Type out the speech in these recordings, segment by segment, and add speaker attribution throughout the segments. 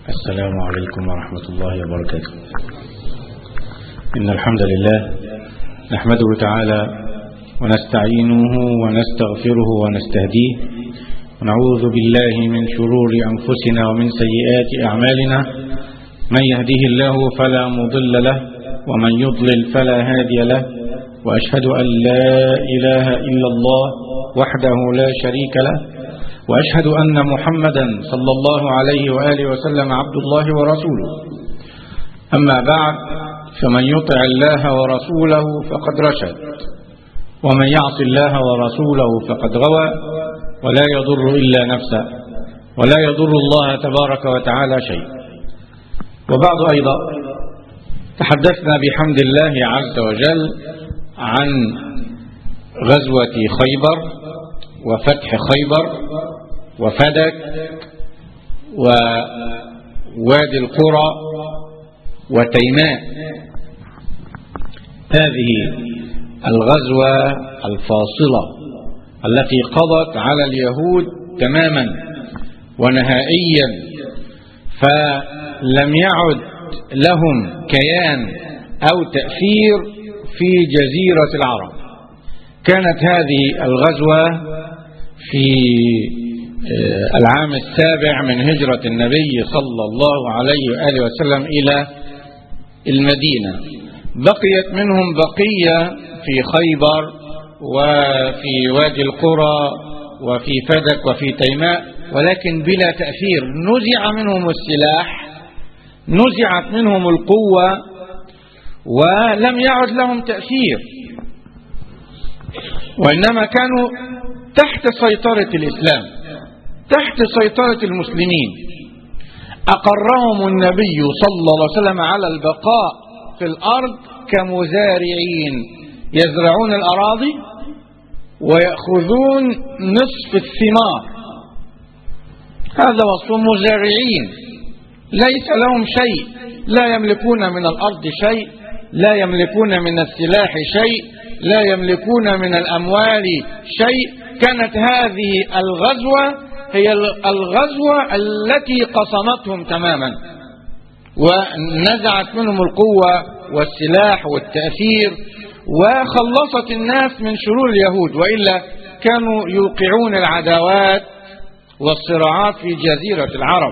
Speaker 1: السلام عليكم ورحمة الله وبركاته إن الحمد لله نحمده تعالى ونستعينه ونستغفره ونستهديه ونعوذ بالله من شرور أنفسنا ومن سيئات أعمالنا من يهده الله فلا مضل له ومن يضلل فلا هادي له وأشهد أن لا إله إلا الله وحده لا شريك له وأشهد أن محمدا صلى الله عليه وآله وسلم عبد الله ورسوله أما بعد فمن يطع الله ورسوله فقد رشد ومن يعص الله ورسوله فقد غوى ولا يضر إلا نفسه ولا يضر الله تبارك وتعالى شيء وبعد أيضا تحدثنا بحمد الله عز وجل عن غزوة خيبر وفتح خيبر وفدك ووادي القرى وتيماء هذه الغزوة الفاصلة التي قضت على اليهود تماما ونهائيا فلم يعد لهم كيان أو تأثير في جزيرة العرب كانت هذه الغزوة في العام السابع من هجرة النبي صلى الله عليه وآله وسلم إلى المدينة بقيت منهم بقية في خيبر وفي وادي القرى وفي فدك وفي تيماء ولكن بلا تأثير نزع منهم السلاح نزعت منهم القوة ولم يعد لهم تأثير وإنما كانوا تحت سيطرة الإسلام تحت سيطرة المسلمين أقرهم النبي صلى الله عليه وسلم على البقاء في الأرض كمزارعين يزرعون الأراضي ويأخذون نصف الثمار هذا وصف مزارعين ليس لهم شيء لا يملكون من الأرض شيء لا يملكون من السلاح شيء لا يملكون من الأموال شيء كانت هذه الغزوة هي الغزوة التي قصمتهم تماما ونزعت منهم القوة والسلاح والتأثير وخلصت الناس من شرور اليهود وإلا كانوا يوقعون العداوات والصراعات في جزيرة العرب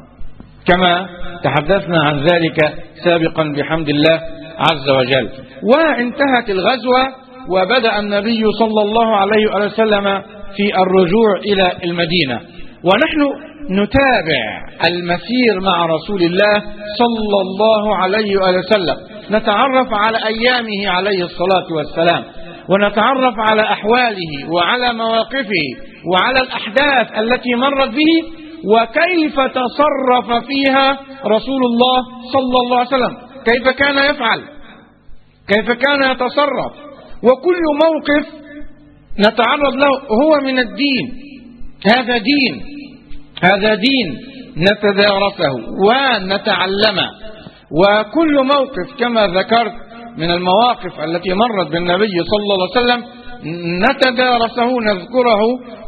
Speaker 1: كما تحدثنا عن ذلك سابقا بحمد الله عز وجل وانتهت الغزوة وبدأ النبي صلى الله عليه وسلم في الرجوع إلى المدينة ونحن نتابع المسير مع رسول الله صلى الله عليه وسلم نتعرف على أيامه عليه الصلاة والسلام ونتعرف على أحواله وعلى مواقفه وعلى الأحداث التي مرت به وكيف تصرف فيها رسول الله صلى الله عليه وسلم كيف كان يفعل كيف كان يتصرف وكل موقف نتعرض له هو من الدين هذا دين هذا دين نتدارسه ونتعلمه وكل موقف كما ذكرت من المواقف التي مرت بالنبي صلى الله عليه وسلم نتدارسه نذكره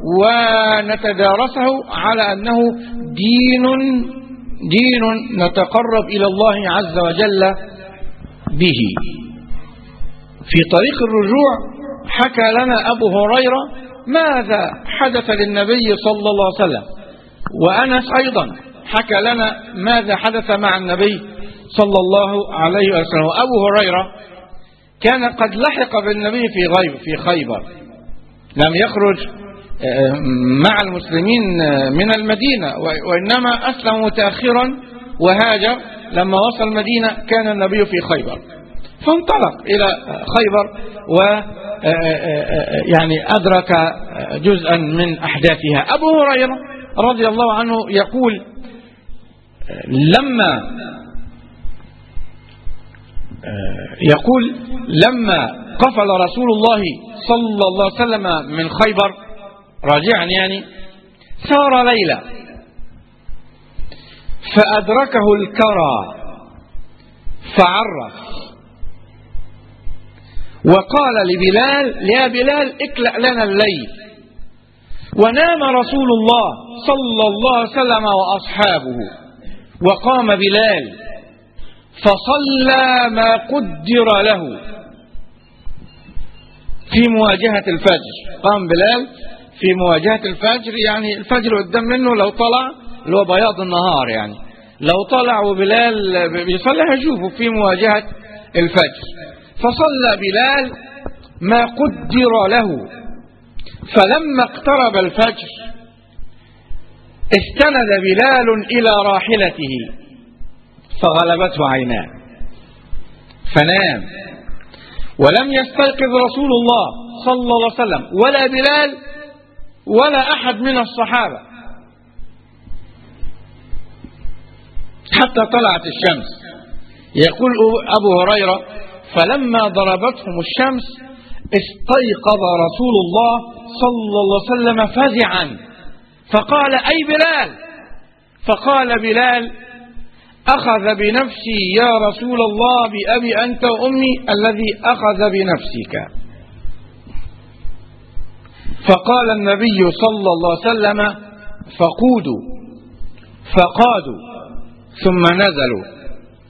Speaker 1: ونتدارسه على أنه دين دين نتقرب إلى الله عز وجل به في طريق الرجوع حكى لنا أبو هريرة ماذا حدث للنبي صلى الله عليه وسلم وأنس أيضا حكى لنا ماذا حدث مع النبي صلى الله عليه وسلم وأبو هريرة كان قد لحق بالنبي في غيب في خيبر لم يخرج مع المسلمين من المدينة وإنما أسلم متأخرا وهاجر لما وصل المدينة كان النبي في خيبر فانطلق إلى خيبر و يعني أدرك جزءا من أحداثها أبو هريرة رضي الله عنه يقول لما يقول لما قفل رسول الله صلى الله عليه وسلم من خيبر راجعا يعني سار ليلة فأدركه الكرى فعرف وقال لبلال يا بلال اكلأ لنا الليل ونام رسول الله صلى الله عليه وسلم وأصحابه وقام بلال فصلى ما قدر له في مواجهة الفجر قام بلال في مواجهة الفجر يعني الفجر قدام منه لو طلع اللي هو بياض النهار يعني لو طلع وبلال بيصلي هيشوفه في مواجهة الفجر فصلى بلال ما قدر له فلما اقترب الفجر استند بلال إلى راحلته فغلبته عيناه فنام ولم يستيقظ رسول الله صلى الله عليه وسلم ولا بلال ولا أحد من الصحابة حتى طلعت الشمس يقول أبو هريرة فلما ضربتهم الشمس استيقظ رسول الله صلى الله عليه وسلم فزعا فقال أي بلال فقال بلال أخذ بنفسي يا رسول الله بأبي أنت وأمي الذي أخذ بنفسك فقال النبي صلى الله عليه وسلم فقودوا فقادوا ثم نزلوا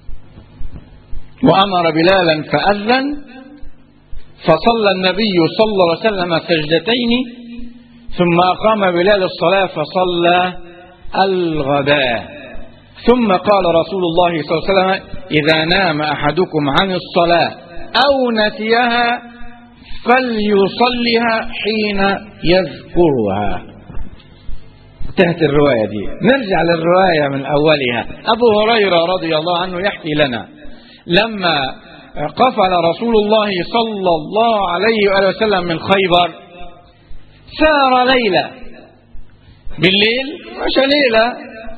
Speaker 1: وأمر بلالا فأذن فصلى النبي صلى الله عليه وسلم سجدتين ثم أقام بلال الصلاة فصلى الغداء ثم قال رسول الله صلى الله عليه وسلم إذا نام أحدكم عن الصلاة أو نسيها فليصلها حين يذكرها انتهت الرواية دي نرجع للرواية من أولها أبو هريرة رضي الله عنه يحكي لنا لما قفل رسول الله صلى الله عليه وآله وسلم من خيبر سار ليلة بالليل مش ليلة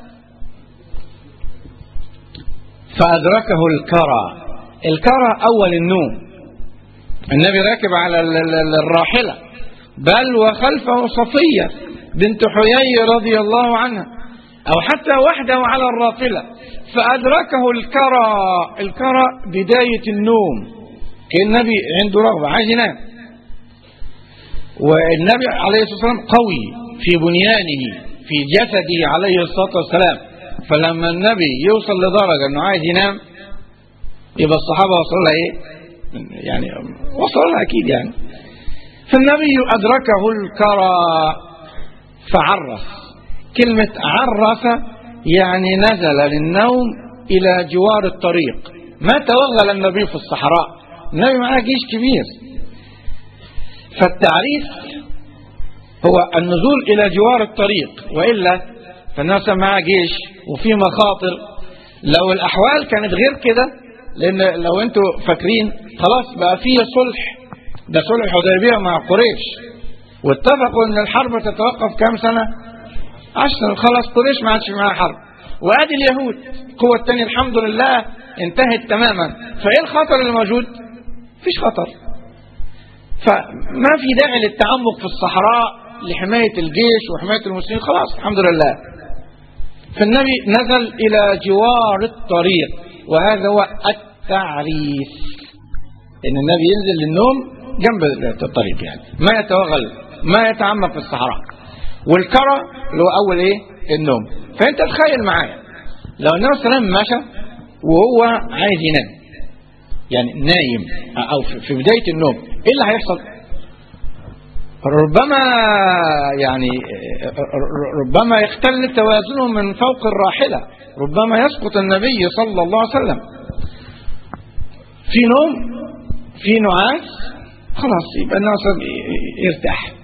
Speaker 1: فأدركه الكرى الكرى أول النوم النبي راكب على الراحلة بل وخلفه صفية بنت حيي رضي الله عنها أو حتى وحده على الراحلة فأدركه الكرى الكرى بداية النوم كان النبي عنده رغبة عايز ينام والنبي عليه الصلاة والسلام قوي في بنيانه في جسده عليه الصلاة والسلام فلما النبي يوصل لدرجة أنه عايز ينام يبقى الصحابة وصلوا لها إيه يعني وصلوا لها أكيد يعني فالنبي أدركه الكرى فعرف كلمة عرف يعني نزل للنوم إلى جوار الطريق ما توغل النبي في الصحراء النبي معاه جيش كبير فالتعريف هو النزول إلى جوار الطريق وإلا فالناس معاه جيش وفي مخاطر لو الأحوال كانت غير كده لأن لو أنتوا فاكرين خلاص بقى فيه صلح ده صلح حديبية مع قريش واتفقوا ان الحرب تتوقف كام سنة عشر خلاص قريش ما عادش معاها حرب وادي اليهود القوة الثانية الحمد لله انتهت تماما فايه الخطر اللي موجود فيش خطر فما في داعي للتعمق في الصحراء لحماية الجيش وحماية المسلمين خلاص الحمد لله فالنبي نزل إلى جوار الطريق وهذا هو التعريف إن النبي ينزل للنوم جنب الطريق يعني ما يتوغل ما يتعمق في الصحراء والكرى اللي هو أول إيه النوم فأنت تخيل معايا لو النبي صلى الله عليه وسلم مشى وهو عايز ينام يعني نايم أو في بداية النوم إيه اللي هيحصل ربما يعني ربما يختل توازنه من فوق الراحلة ربما يسقط النبي صلى الله عليه وسلم في نوم في نعاس خلاص يبقى الناس يرتاح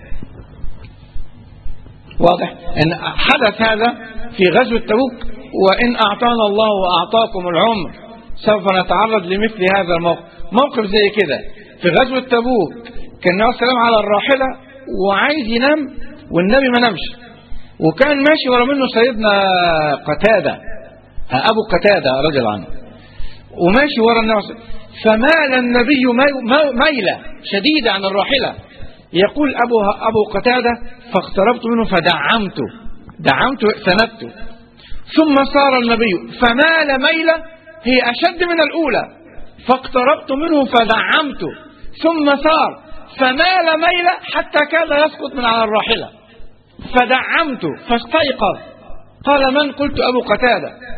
Speaker 1: واضح ان حدث هذا في غزوة تبوك وان اعطانا الله واعطاكم العمر سوف نتعرض لمثل هذا الموقف موقف زي كده في غزوة تبوك كان النبي صلى الله عليه وسلم على الراحلة وعايز ينام والنبي ما نامش وكان ماشي ورا منه سيدنا قتادة أبو قتادة رضي الله عنه وماشي ورا النبي فمال النبي ميلة شديدة عن الراحلة يقول أبو, أبو قتادة فاقتربت منه فدعمته دعمته سندته ثم صار النبي فمال ميلة هي أشد من الأولى فاقتربت منه فدعمته ثم صار فمال ميلة حتى كاد يسقط من على الراحلة فدعمته فاستيقظ قال من قلت أبو قتادة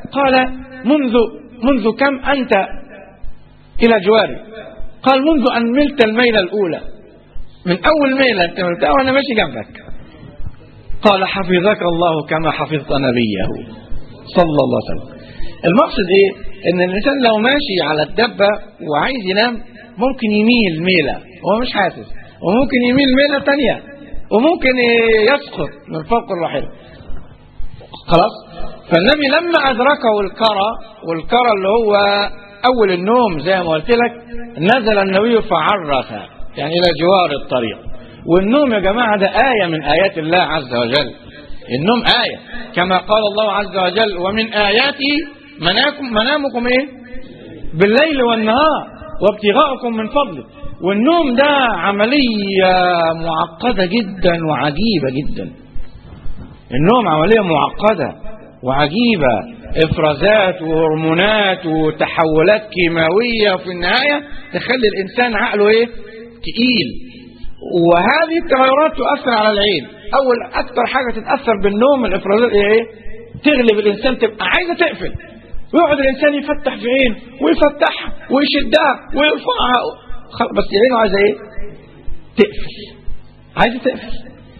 Speaker 1: قال منذ منذ كم أنت إلى جواري قال منذ أن ملت الميلة الأولى من أول ميلة أنت ملتها وأنا ماشي جنبك قال حفظك الله كما حفظت نبيه صلى الله عليه وسلم المقصد ايه ان الانسان لو ماشي على الدبة وعايز ينام ممكن يميل ميلة هو مش حاسس وممكن يميل ميلة تانية وممكن يسقط من فوق الرحل خلاص فالنبي لما أدركه الكرى والكرى اللي هو أول النوم زي ما قلت لك نزل النبي فعرف يعني إلى جوار الطريق والنوم يا جماعة ده آية من آيات الله عز وجل النوم آية كما قال الله عز وجل ومن آياته مناكم منامكم إيه بالليل والنهار وابتغاءكم من فضله والنوم ده عملية معقدة جدا وعجيبة جدا النوم عملية معقدة وعجيبة افرازات وهرمونات وتحولات كيماوية وفي النهاية تخلي الإنسان عقله ايه تقيل وهذه التغيرات تؤثر على العين أول أكثر حاجة تتأثر بالنوم الافرازات هي ايه تغلب الإنسان تبقى عايزة تقفل ويقعد الإنسان يفتح في عين ويفتحها ويشدها ويرفعها بس عينه عايزة ايه تقفل عايزة تقفل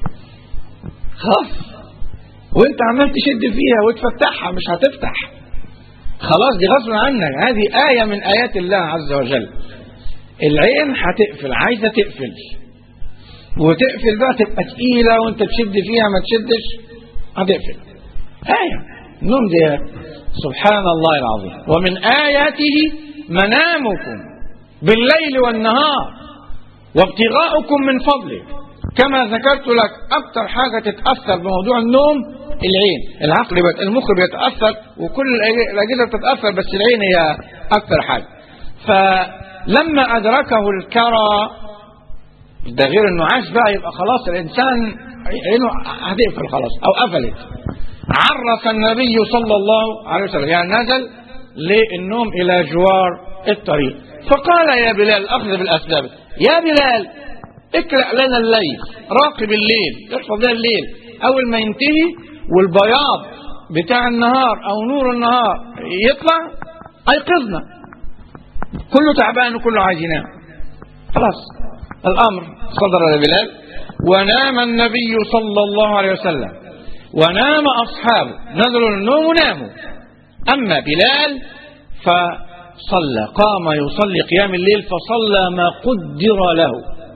Speaker 1: خلاص وانت عمال تشد فيها وتفتحها مش هتفتح خلاص دي غصب عنك هذه آية من آيات الله عز وجل العين هتقفل عايزة تقفل وتقفل بقى تبقى تقيلة وانت تشد فيها ما تشدش هتقفل آية النوم دي سبحان الله العظيم ومن آياته منامكم بالليل والنهار وابتغاؤكم من فضله كما ذكرت لك أكثر حاجة تتأثر بموضوع النوم العين العقل بيت المخ بيتأثر وكل الأجهزة بتتأثر بس العين هي أكثر حاجة فلما أدركه الكرى ده غير انه عاش بقى يبقى خلاص الانسان عينه هتقفل خلاص او قفلت عرف النبي صلى الله عليه وسلم يعني نزل للنوم الى جوار الطريق فقال يا بلال اخذ بالاسباب يا بلال اقرأ لنا الليل راقب الليل احفظ لنا الليل اول ما ينتهي والبياض بتاع النهار او نور النهار يطلع ايقظنا كله تعبان وكله عايز ينام خلاص الامر صدر لبلال ونام النبي صلى الله عليه وسلم ونام اصحابه نزلوا النوم وناموا اما بلال فصلى قام يصلي قيام الليل فصلى ما قدر له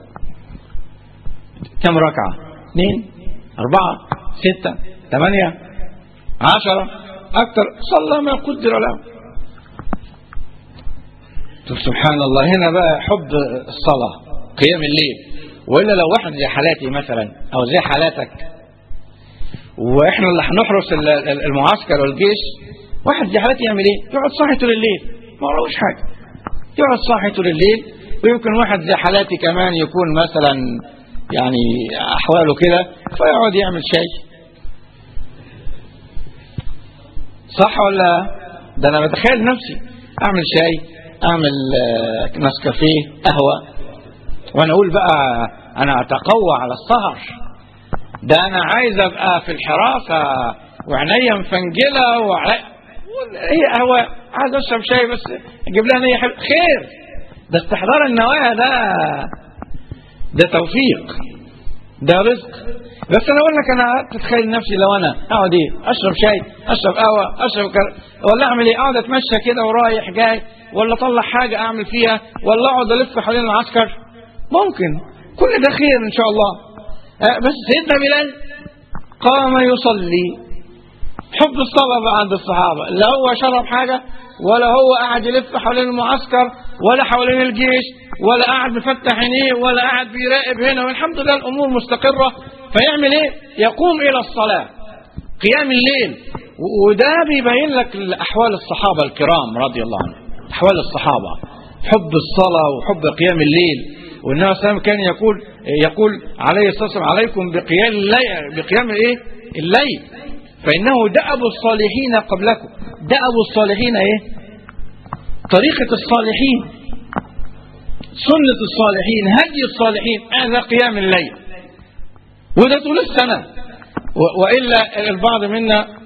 Speaker 1: كم ركعة اثنين أربعة ستة ثمانية عشرة أكثر صلى ما قدر له سبحان الله هنا بقى حب الصلاة قيام الليل وإلا لو واحد زي حالاتي مثلا أو زي حالاتك وإحنا اللي هنحرس المعسكر والجيش واحد زي حالاتي يعمل إيه؟ يقعد صاحي طول الليل ما وراهوش حاجة يقعد صاحي طول الليل ويمكن واحد زي حالاتي كمان يكون مثلا يعني أحواله كده فيقعد يعمل شاي صح ولا ده أنا بتخيل نفسي أعمل شاي أعمل نسكافيه قهوة وأنا أقول بقى أنا أتقوى على السهر ده أنا عايز أبقى في الحراسة وعينيا مفنجلة وعلي... هي قهوة عايز أشرب شاي بس أجيب لها نية حلوة خير ده استحضار النوايا ده ده توفيق ده رزق بس انا اقول لك انا تتخيل نفسي لو انا اقعد ايه اشرب شاي اشرب قهوه اشرب كر... ولا اعمل ايه اقعد اتمشى كده ورايح جاي ولا اطلع حاجه اعمل فيها ولا اقعد الف حوالين العسكر ممكن كل ده خير ان شاء الله أه بس سيدنا بلال قام يصلي حب الصلاة بقى عند الصحابة لا هو شرب حاجة ولا هو قاعد يلف حوالين المعسكر ولا حوالين الجيش ولا قاعد مفتح عينيه ولا قاعد بيراقب هنا والحمد لله الأمور مستقرة فيعمل ايه يقوم إلى الصلاة قيام الليل وده بيبين لك أحوال الصحابة الكرام رضي الله عنهم أحوال الصحابة حب الصلاة وحب قيام الليل والنبي صلى الله عليه وسلم كان يقول يقول عليه الصلاة والسلام عليكم بقيام الليل بقيام الايه الليل فإنه دأب الصالحين قبلكم دأب الصالحين ايه طريقة الصالحين سنة الصالحين هدي الصالحين هذا قيام الليل وده طول السنة وإلا البعض منا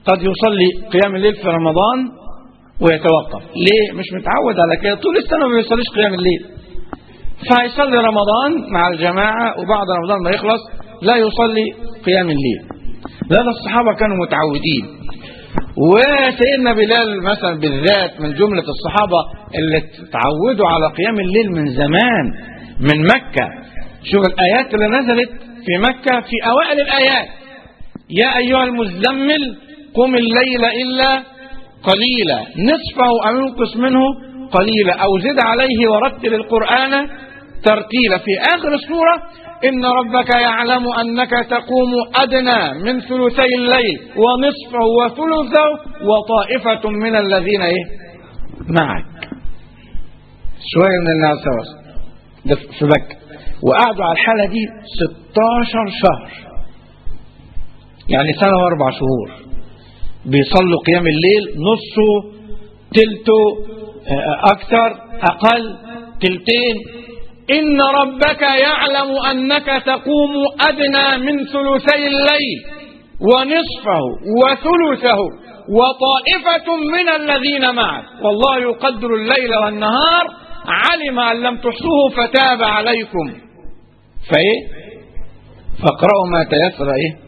Speaker 1: قد يصلي قيام الليل في رمضان ويتوقف ليه مش متعود على كده طول السنة ما بيصليش قيام الليل فهيصلي رمضان مع الجماعة وبعد رمضان ما يخلص لا يصلي قيام الليل لأن الصحابة كانوا متعودين وسيدنا بلال مثلا بالذات من جملة الصحابة اللي تعودوا على قيام الليل من زمان من مكة شوف الآيات اللي نزلت في مكة في أوائل الآيات يا أيها المزمل قم الليل إلا قليلا نصفه أو ينقص منه قليلا أو زد عليه ورتل القرآن ترتيلا في آخر السورة إن ربك يعلم أنك تقوم أدنى من ثلثي الليل ونصفه وثلثه وطائفة من الذين إيه معك شوية من الناس سوا ده في مكة وقعدوا على الحالة دي 16 شهر يعني سنة وأربع شهور بيصلوا قيام الليل نصه تلته أكثر أقل تلتين إن ربك يعلم أنك تقوم أدنى من ثلثي الليل ونصفه وثلثه وطائفة من الذين معك والله يقدر الليل والنهار علم أن لم تحصوه فتاب عليكم فإيه فاقرأوا ما تيسر إيه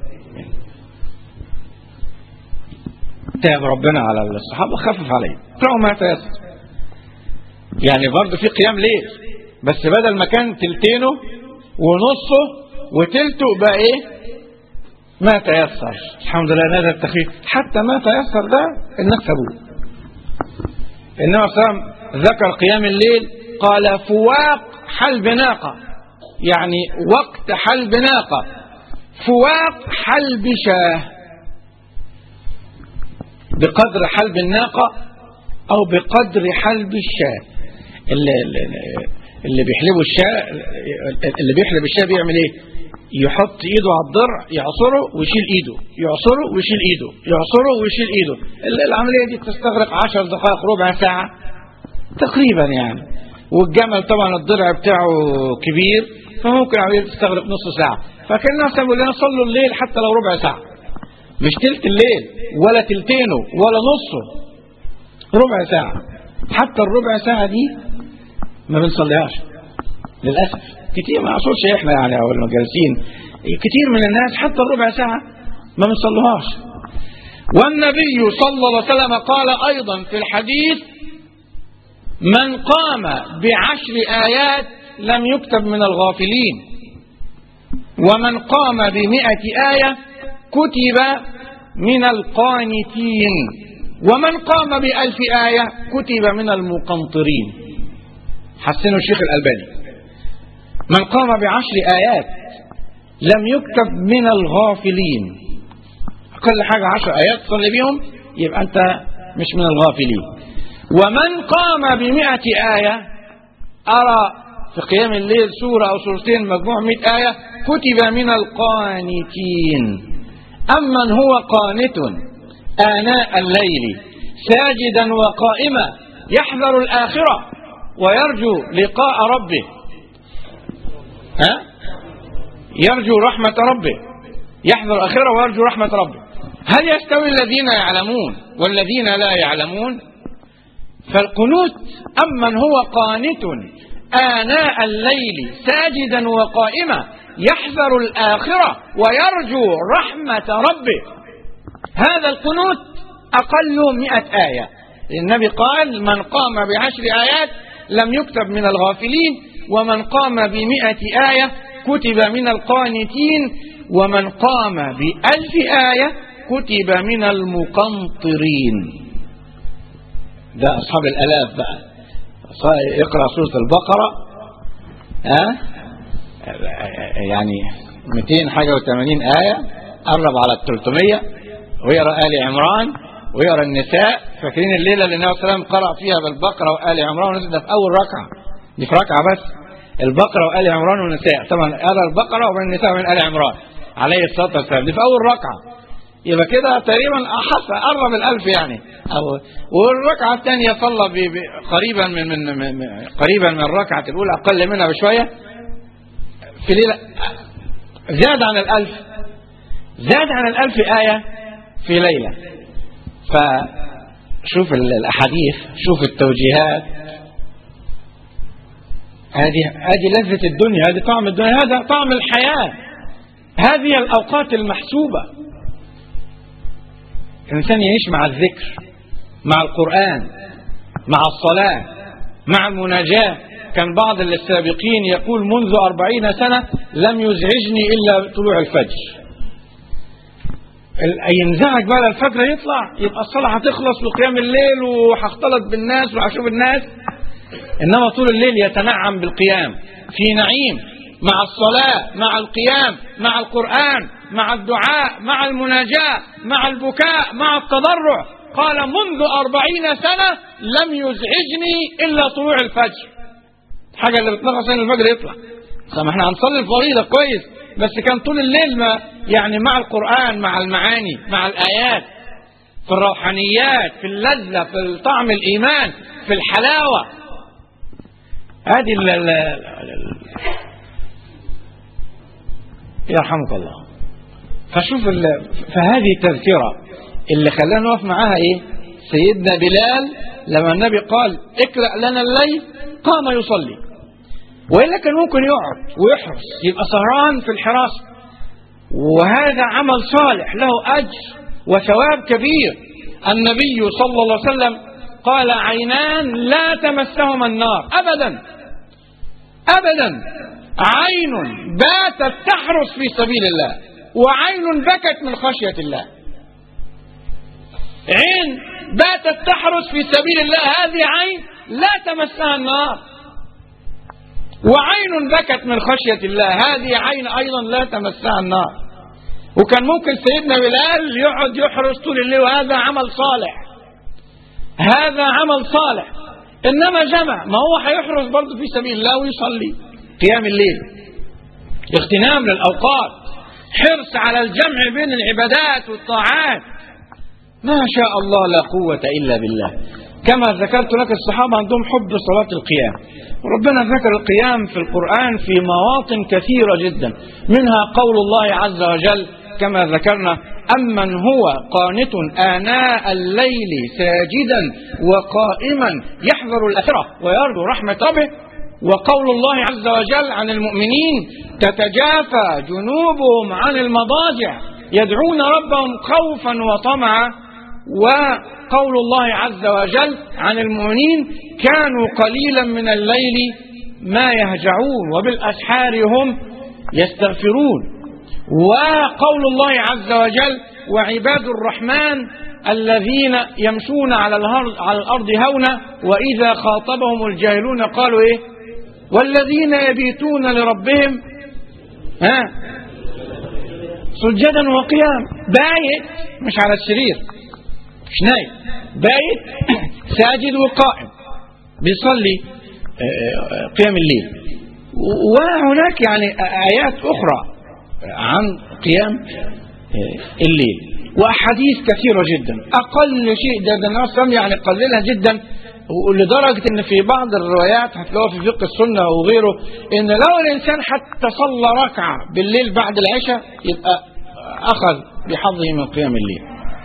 Speaker 1: تاب ربنا على الصحابة خفف عليهم اقرأوا ما تيسر يعني برضه في قيام ليل بس بدل ما كان تلتينه ونصه وتلته بقى ايه ما تيسر الحمد لله نزل التخفيف حتى ما تيسر ده الناس سابوه النبي صلى الله عليه وسلم ذكر قيام الليل قال فواق حلب ناقة يعني وقت حلب ناقة فواق حلب شاه بقدر حلب الناقة أو بقدر حلب الشاه اللي, اللي بيحلبوا الشاه اللي بيحلب الشاه بيعمل ايه يحط ايده على الضرع يعصره ويشيل ايده يعصره ويشيل ايده يعصره ويشيل ايده العملية دي تستغرق عشر دقائق ربع ساعة تقريبا يعني والجمل طبعا الضرع بتاعه كبير فممكن عملية تستغرق نص ساعة فكان الناس يقول لنا صلوا الليل حتى لو ربع ساعة مش تلت الليل ولا تلتينه ولا نصه ربع ساعة حتى الربع ساعة دي ما بنصليهاش للأسف كتير ما أقصدش إحنا يعني أو المجالسين كتير من الناس حتى الربع ساعة ما بنصليهاش والنبي صلى الله عليه وسلم قال أيضا في الحديث من قام بعشر آيات لم يكتب من الغافلين ومن قام بمئة آية كتب من القانتين ومن قام بألف آية كتب من المقنطرين حسنوا الشيخ الألباني من قام بعشر آيات لم يكتب من الغافلين أقل حاجة عشر آيات تصلي بيهم يبقى أنت مش من الغافلين ومن قام بمئة آية أرى في قيام الليل سورة أو سورتين مجموع مئة آية كتب من القانتين أمن هو قانت آناء الليل ساجدا وقائما يحذر الآخرة ويرجو لقاء ربه ها يرجو رحمة ربه يحذر الآخرة ويرجو رحمة ربه هل يستوي الذين يعلمون والذين لا يعلمون فالقنوت أمن هو قانت آناء الليل ساجدا وقائما يحذر الآخرة ويرجو رحمة ربه هذا القنوت أقل مئة آية النبي قال من قام بعشر آيات لم يكتب من الغافلين ومن قام بمئة آية كتب من القانتين ومن قام بألف آية كتب من المقنطرين ده أصحاب الألاف بقى اقرأ سورة البقرة ها يعني 200 حاجة و80 آية قرب على ال 300 ويقرأ آل عمران ويقرأ النساء فاكرين الليلة اللي النبي صلى الله عليه وسلم قرأ فيها بالبقرة وآل عمران ونزل ده في أول ركعة دي في ركعة بس البقرة وآل عمران والنساء طبعا قرأ البقرة وبين النساء وبين آل عمران عليه الصلاة والسلام دي في أول ركعة يبقى كده تقريبا أحس قرب الألف يعني أو والركعة الثانية صلى قريبا من, من, من قريبا من الركعة الأولى أقل منها بشوية في ليلة زاد عن الألف زاد عن الألف آية في ليلة فشوف الأحاديث شوف التوجيهات هذه هذه لذة الدنيا هذه طعم الدنيا هذا طعم الحياة هذه الأوقات المحسوبة الإنسان يعيش مع الذكر مع القرآن مع الصلاة مع المناجاة كان بعض السابقين يقول منذ أربعين سنة لم يزعجني إلا طلوع الفجر ينزعج بقى الفجر يطلع يبقى الصلاة هتخلص وقيام الليل وهختلط بالناس وهشوف الناس إنما طول الليل يتنعم بالقيام في نعيم مع الصلاة مع القيام مع القرآن مع الدعاء مع المناجاة مع البكاء مع التضرع قال منذ أربعين سنة لم يزعجني إلا طلوع الفجر حاجة اللي بتنغص ان الفجر يطلع طب احنا هنصلي الفريضة كويس بس كان طول الليل ما يعني مع القرآن مع المعاني مع الآيات في الروحانيات في اللذة في طعم الإيمان في الحلاوة هذه ال ال ال يرحمك الله فشوف فهذه تذكرة اللي خلانا نقف معاها ايه سيدنا بلال لما النبي قال اقرأ لنا الليل قام يصلي وإلا كان ممكن يقعد ويحرس يبقى سهران في الحراسة وهذا عمل صالح له أجر وثواب كبير النبي صلى الله عليه وسلم قال عينان لا تمسهما النار أبدا أبدا عين باتت تحرس في سبيل الله وعين بكت من خشية الله عين باتت تحرس في سبيل الله هذه عين لا تمسها النار وعين بكت من خشية الله هذه عين أيضا لا تمسها النار وكان ممكن سيدنا بلال يقعد يحرس طول الليل وهذا عمل صالح هذا عمل صالح إنما جمع ما هو هيحرس برضه في سبيل الله ويصلي قيام الليل اغتنام للأوقات حرص على الجمع بين العبادات والطاعات ما شاء الله لا قوة إلا بالله كما ذكرت لك الصحابة عندهم حب صلاة القيام وربنا ذكر القيام في القرآن في مواطن كثيرة جدا منها قول الله عز وجل كما ذكرنا أمن هو قانت آناء الليل ساجدا وقائما يحذر الآخرة ويرجو رحمة ربه وقول الله عز وجل عن المؤمنين تتجافى جنوبهم عن المضاجع يدعون ربهم خوفا وطمعا وقول الله عز وجل عن المؤمنين كانوا قليلا من الليل ما يهجعون وبالأسحار هم يستغفرون وقول الله عز وجل وعباد الرحمن الذين يمشون على الأرض, على الأرض هونا وإذا خاطبهم الجاهلون قالوا إيه والذين يبيتون لربهم ها سجدا وقيام بايت مش على السرير مش نايم بايت ساجد وقائم بيصلي قيام الليل وهناك يعني آيات أخرى عن قيام الليل وأحاديث كثيرة جدا أقل شيء ده ده الناس يعني قللها جدا ولدرجة ان في بعض الروايات هتلاقوها في فقه السنة وغيره ان لو الانسان حتى صلى ركعة بالليل بعد العشاء يبقى اخذ بحظه من قيام الليل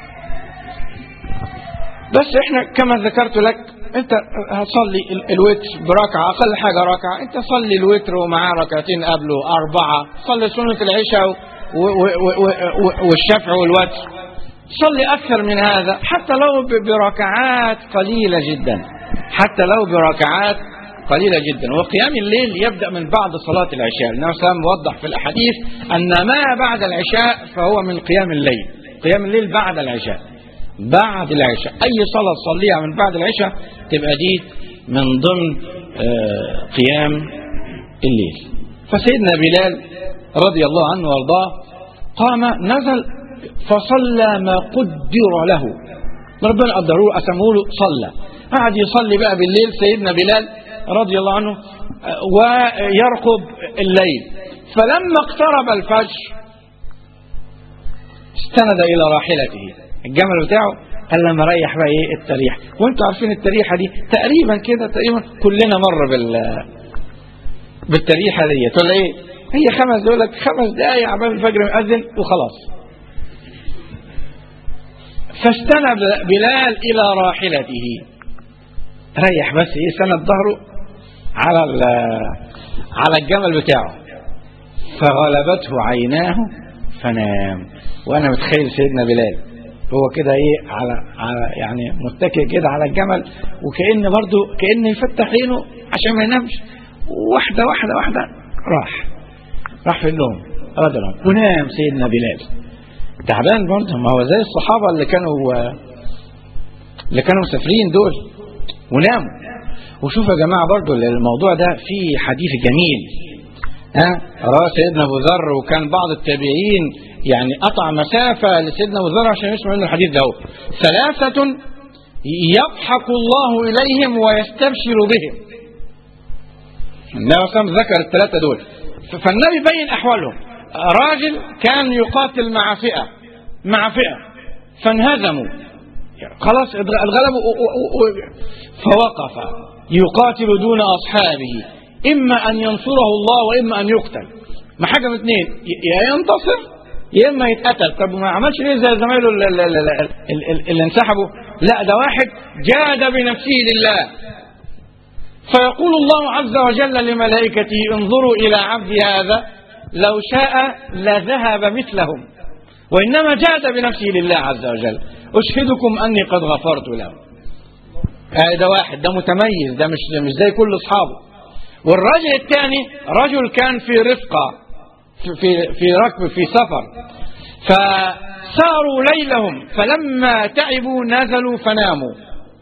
Speaker 1: بس احنا كما ذكرت لك انت هتصلي الوتر بركعة اقل حاجة ركعة انت صلي الوتر ومعاه ركعتين قبله اربعة صلي سنة العشاء والشفع والوتر صلي أكثر من هذا حتى لو بركعات قليلة جدا حتى لو بركعات قليلة جدا وقيام الليل يبدأ من بعد صلاة العشاء النبي صلى الله عليه وسلم وضح في الأحاديث أن ما بعد العشاء فهو من قيام الليل قيام الليل بعد العشاء بعد العشاء أي صلاة تصليها من بعد العشاء تبقى دي من ضمن قيام الليل فسيدنا بلال رضي الله عنه وارضاه قام نزل فصلى ما قدر له ربنا قدروه قسموا له صلى قعد يصلي بقى بالليل سيدنا بلال رضي الله عنه ويرقب الليل فلما اقترب الفجر استند الى راحلته الجمل بتاعه قال لما ريح بقى ايه التريح وانتوا عارفين التريحه دي تقريبا كده تقريبا كلنا مر بال بالتريحه ديت ولا ايه هي خمس يقول لك خمس دقايق عبال الفجر مأذن وخلاص فاستند بلال إلى راحلته ريح بس إيه سند ظهره على على الجمل بتاعه فغلبته عيناه فنام وأنا متخيل سيدنا بلال هو كده ايه على على يعني متكئ كده على الجمل وكأن برضه كأن يفتح عينه عشان ما ينامش واحدة واحدة واحدة راح راح في النوم رضي الله عنه ونام سيدنا بلال تعبان برضه ما هو زي الصحابة اللي كانوا اللي كانوا مسافرين دول وناموا وشوف يا جماعة برضه الموضوع ده فيه حديث جميل ها رواه سيدنا ابو ذر وكان بعض التابعين يعني قطع مسافة لسيدنا ابو ذر عشان يسمع منه الحديث ده ثلاثة يضحك الله إليهم ويستبشر بهم النبي صلى ذكر الثلاثة دول فالنبي بين أحوالهم راجل كان يقاتل مع فئة مع فئة فانهزموا خلاص الغلب فوقف يقاتل دون أصحابه إما أن ينصره الله وإما أن يقتل ما حاجة من اثنين يا ينتصر يا إما يتقتل طب ما عملش ليه زي زمايله اللي انسحبوا لا ده واحد جاد بنفسه لله فيقول الله عز وجل لملائكته انظروا إلى عبدي هذا لو شاء لذهب مثلهم وإنما جاد بنفسه لله عز وجل أشهدكم أني قد غفرت له آه ده واحد ده متميز ده مش مش زي كل أصحابه والرجل الثاني رجل كان في رفقة في في ركب في سفر فساروا ليلهم فلما تعبوا نزلوا فناموا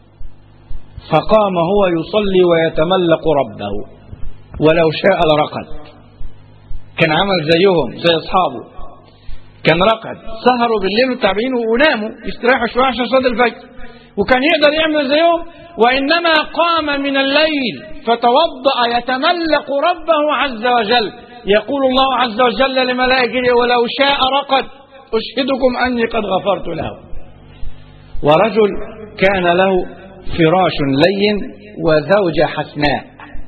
Speaker 1: فقام هو يصلي ويتملق ربه ولو شاء لرقد كان عمل زيهم زي اصحابه كان رقد سهروا بالليل وتعبين وناموا يستريحوا شويه عشان صلاه الفجر وكان يقدر يعمل زيهم وانما قام من الليل فتوضا يتملق ربه عز وجل يقول الله عز وجل لملائكته ولو شاء رقد اشهدكم اني قد غفرت له ورجل كان له فراش لين وزوجة حسناء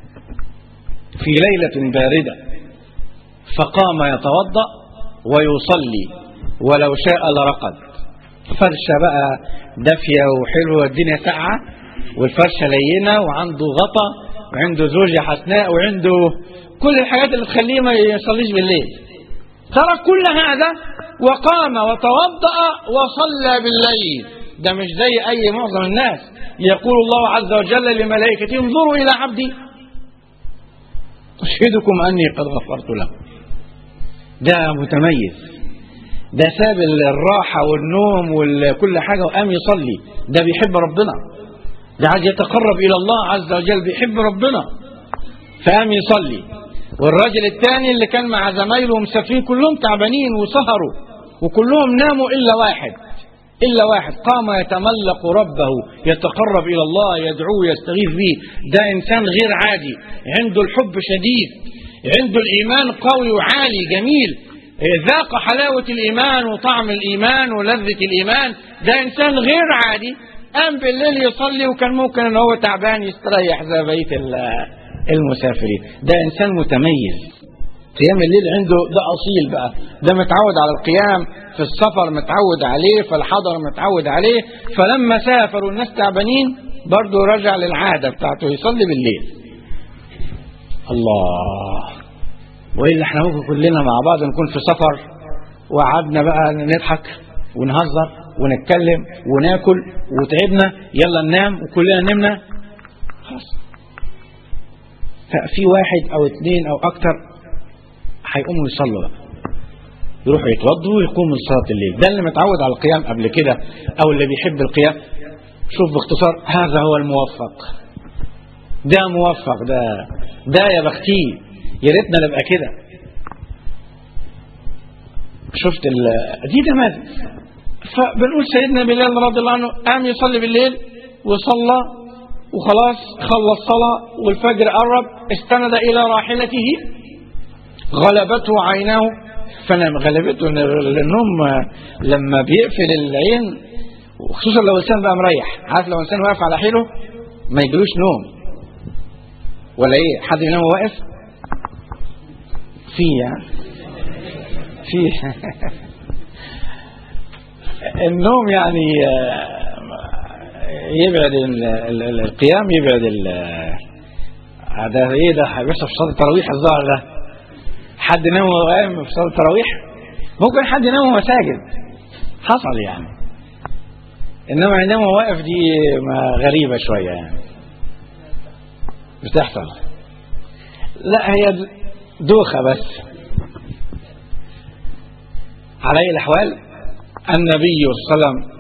Speaker 1: في ليلة باردة فقام يتوضأ ويصلي ولو شاء لرقد فرشة بقى دافية وحلوة الدنيا ساقعة والفرشة لينة وعنده غطا وعنده زوجة حسناء وعنده كل الحاجات اللي تخليه ما يصليش بالليل ترك كل هذا وقام وتوضأ وصلى بالليل ده مش زي أي معظم الناس يقول الله عز وجل لملائكته انظروا إلى عبدي أشهدكم أني قد غفرت له ده متميز ده ساب الراحة والنوم وكل حاجة وقام يصلي ده بيحب ربنا ده عايز يتقرب إلى الله عز وجل بيحب ربنا فقام يصلي والراجل الثاني اللي كان مع زمايله مسافرين كلهم تعبانين وسهروا وكلهم ناموا إلا واحد إلا واحد قام يتملق ربه يتقرب إلى الله يدعوه يستغيث به ده إنسان غير عادي عنده الحب شديد عنده الإيمان قوي وعالي جميل ذاق حلاوة الإيمان وطعم الإيمان ولذة الإيمان ده إنسان غير عادي قام بالليل يصلي وكان ممكن ان هو تعبان يستريح زي بقيه المسافرين ده انسان متميز قيام الليل عنده ده اصيل بقى ده متعود على القيام في السفر متعود عليه في الحضر متعود عليه فلما سافر والناس تعبانين برضه رجع للعاده بتاعته يصلي بالليل الله والا احنا ممكن كلنا مع بعض نكون في سفر وقعدنا بقى نضحك ونهزر ونتكلم وناكل وتعبنا يلا ننام وكلنا نمنا خلاص ففي واحد او اثنين او اكتر هيقوموا يصلوا بقى يروحوا يتوضوا ويقوموا لصلاة الليل ده اللي متعود على القيام قبل كده او اللي بيحب القيام شوف باختصار هذا هو الموفق ده موفق ده ده يا بختي يا ريتنا نبقى كده شفت دي نماذج فبنقول سيدنا بلال رضي الله عنه قام يصلي بالليل وصلى وخلاص خلص صلاة والفجر قرب استند إلى راحلته غلبته عيناه فنام غلبته النوم لما بيقفل العين وخصوصا لو الانسان بقى مريح عارف لو الانسان واقف على حيله ما يجيلوش نوم ولا ايه حد ينام واقف في يعني في النوم يعني آه، يبعد ال- ال- ال- القيام يبعد ال- ده ايه ده هيحصل في صلاه التراويح الظاهر ده حد نام وهو قايم في صلاه التراويح ممكن حد ينام وهو ساجد حصل يعني انما عندما هو واقف دي ما غريبه شويه يعني بتحصل لا هي دوخه بس على اي الاحوال النبي صلى الله عليه وسلم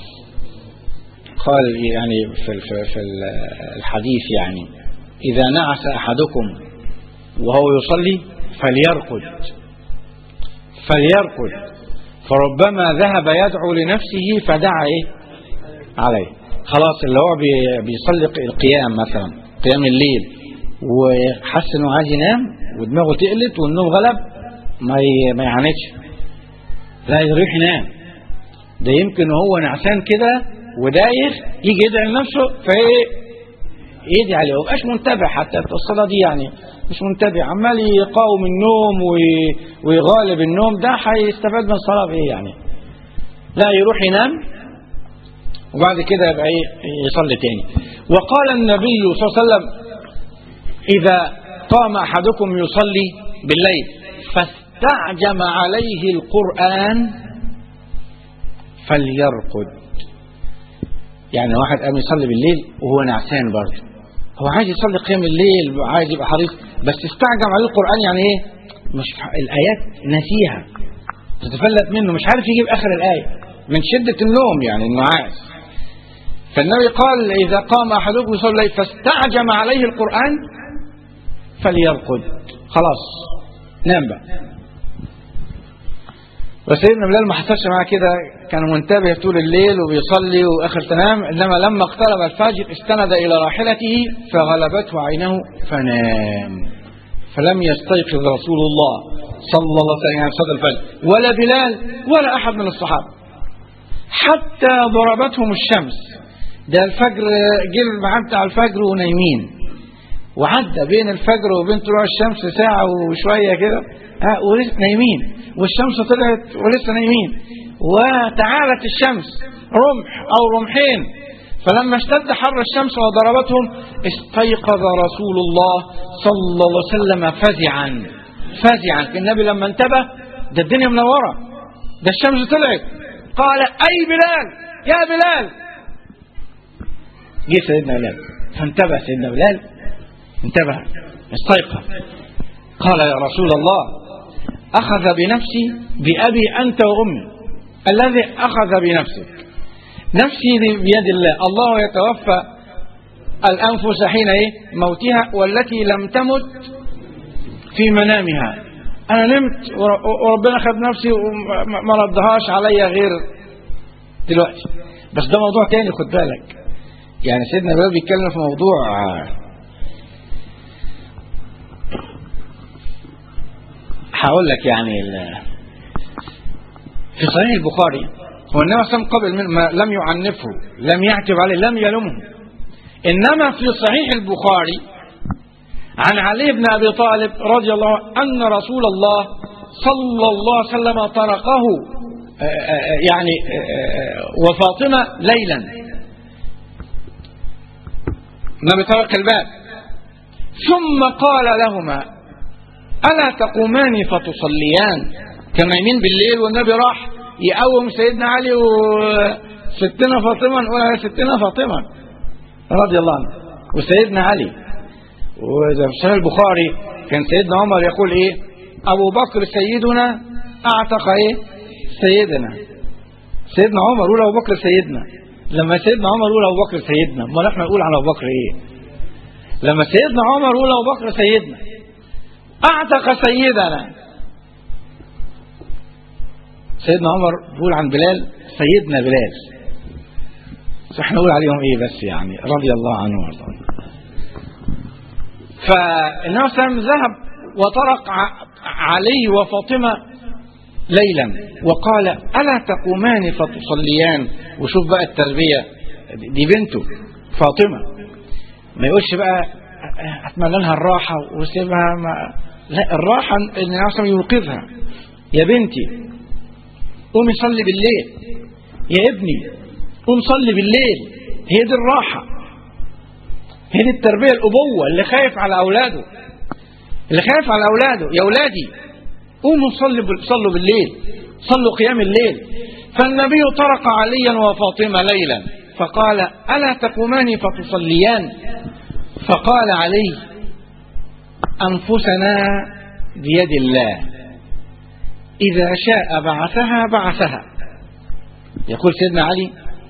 Speaker 1: قال يعني في في في الحديث يعني اذا نعس احدكم وهو يصلي فليرقد فليرقد فربما ذهب يدعو لنفسه فدعا ايه عليه خلاص اللي هو بي- بيصلي القيام مثلا قيام الليل وحس انه عايز ينام ودماغه تقلت والنوم غلب ما ي- ما يعاندش لا يروح ينام ده يمكن هو نعسان كده ودايخ يجي يدعي لنفسه فايه يدعي عليه ومبقاش منتبه حتى الصلاة دي يعني مش منتبه عمال يقاوم النوم وي- ويغالب النوم ده هيستفاد من الصلاة بإيه يعني لا يروح ينام وبعد كده يبقى ايه يصلي تاني وقال النبي صلى الله عليه وسلم إذا قام أحدكم يصلي بالليل فاستعجم عليه القرآن فليرقد يعني واحد قام يصلي بالليل وهو نعسان برضه هو عايز يصلي قيام الليل وعايز يبقى حريص بس استعجم عليه القرآن يعني ايه مش الآيات نسيها تتفلت منه مش عارف يجيب آخر الآية من شدة النوم يعني النعاس فالنبي قال إذا قام أحدكم يصلي الليل فاستعجم عليه القرآن فليرقد خلاص نام بقى وسيدنا بلال ما حصلش معاه كده كان منتبه طول الليل وبيصلي واخر تنام انما لما اقترب الفجر استند الى راحلته فغلبته عينه فنام فلم يستيقظ رسول الله صلى الله عليه وسلم يعني صلاه الفجر ولا بلال ولا احد من الصحابه حتى ضربتهم الشمس ده الفجر جه الميعاد بتاع الفجر ونايمين وعدى بين الفجر وبين طلوع الشمس ساعة وشوية كده ها ولسه نايمين والشمس طلعت ولسه نايمين وتعالت الشمس رمح أو رمحين فلما اشتد حر الشمس وضربتهم استيقظ رسول الله صلى الله عليه وسلم فزعا فزعا النبي لما انتبه ده الدنيا منورة ده الشمس طلعت قال أي بلال يا بلال جه سيدنا بلال فانتبه سيدنا بلال انتبه استيقظ قال يا رسول الله أخذ بنفسي بأبي أنت وأمي الذي أخذ بنفسك نفسي بيد الله الله يتوفى الأنفس حين إيه؟ موتها والتي لم تمت في منامها أنا نمت وربنا خد نفسي وما ردهاش عليا غير دلوقتي بس ده موضوع تاني خد بالك يعني سيدنا بلال بيتكلم في موضوع هقول لك يعني في صحيح البخاري هو النبي صلى الله عليه وسلم قبل من ما لم يعنفه لم يعتب عليه لم يلمه انما في صحيح البخاري عن علي بن ابي طالب رضي الله عنه ان رسول الله صلى الله عليه وسلم طرقه يعني وفاطمه ليلا النبي طرق الباب ثم قال لهما ألا تقومان فتصليان كانوا نايمين بالليل والنبي راح يقوم سيدنا علي وستنا فاطمة نقول على ستنا فاطمة رضي الله عنه وسيدنا علي وإذا في صحيح البخاري كان سيدنا عمر يقول إيه أبو بكر سيدنا أعتق إيه سيدنا سيدنا عمر يقول أبو بكر سيدنا لما سيدنا عمر يقول أبو بكر سيدنا امال احنا نقول على أبو بكر إيه لما سيدنا عمر يقول أبو بكر سيدنا أعتق سيدنا سيدنا عمر بيقول عن بلال سيدنا بلال فاحنا نقول عليهم ايه بس يعني رضي الله عنه وارضاه فالنبي صلى الله عليه وسلم ذهب وطرق علي وفاطمه ليلا وقال الا تقومان فتصليان وشوف بقى التربيه دي بنته فاطمه ما يقولش بقى اتمنى لها الراحه وسيبها ما لا الراحه ان النبي صلى يوقظها يا بنتي قومي صلي بالليل يا ابني قوم صلي بالليل هي دي الراحة هي دي التربية الأبوة اللي خايف على أولاده اللي خايف على أولاده يا أولادي قوموا صلوا صلوا بالليل صلوا قيام الليل فالنبي طرق عليا وفاطمة ليلا فقال ألا تقومان فتصليان فقال علي أنفسنا بيد الله إذا شاء بعثها بعثها يقول سيدنا علي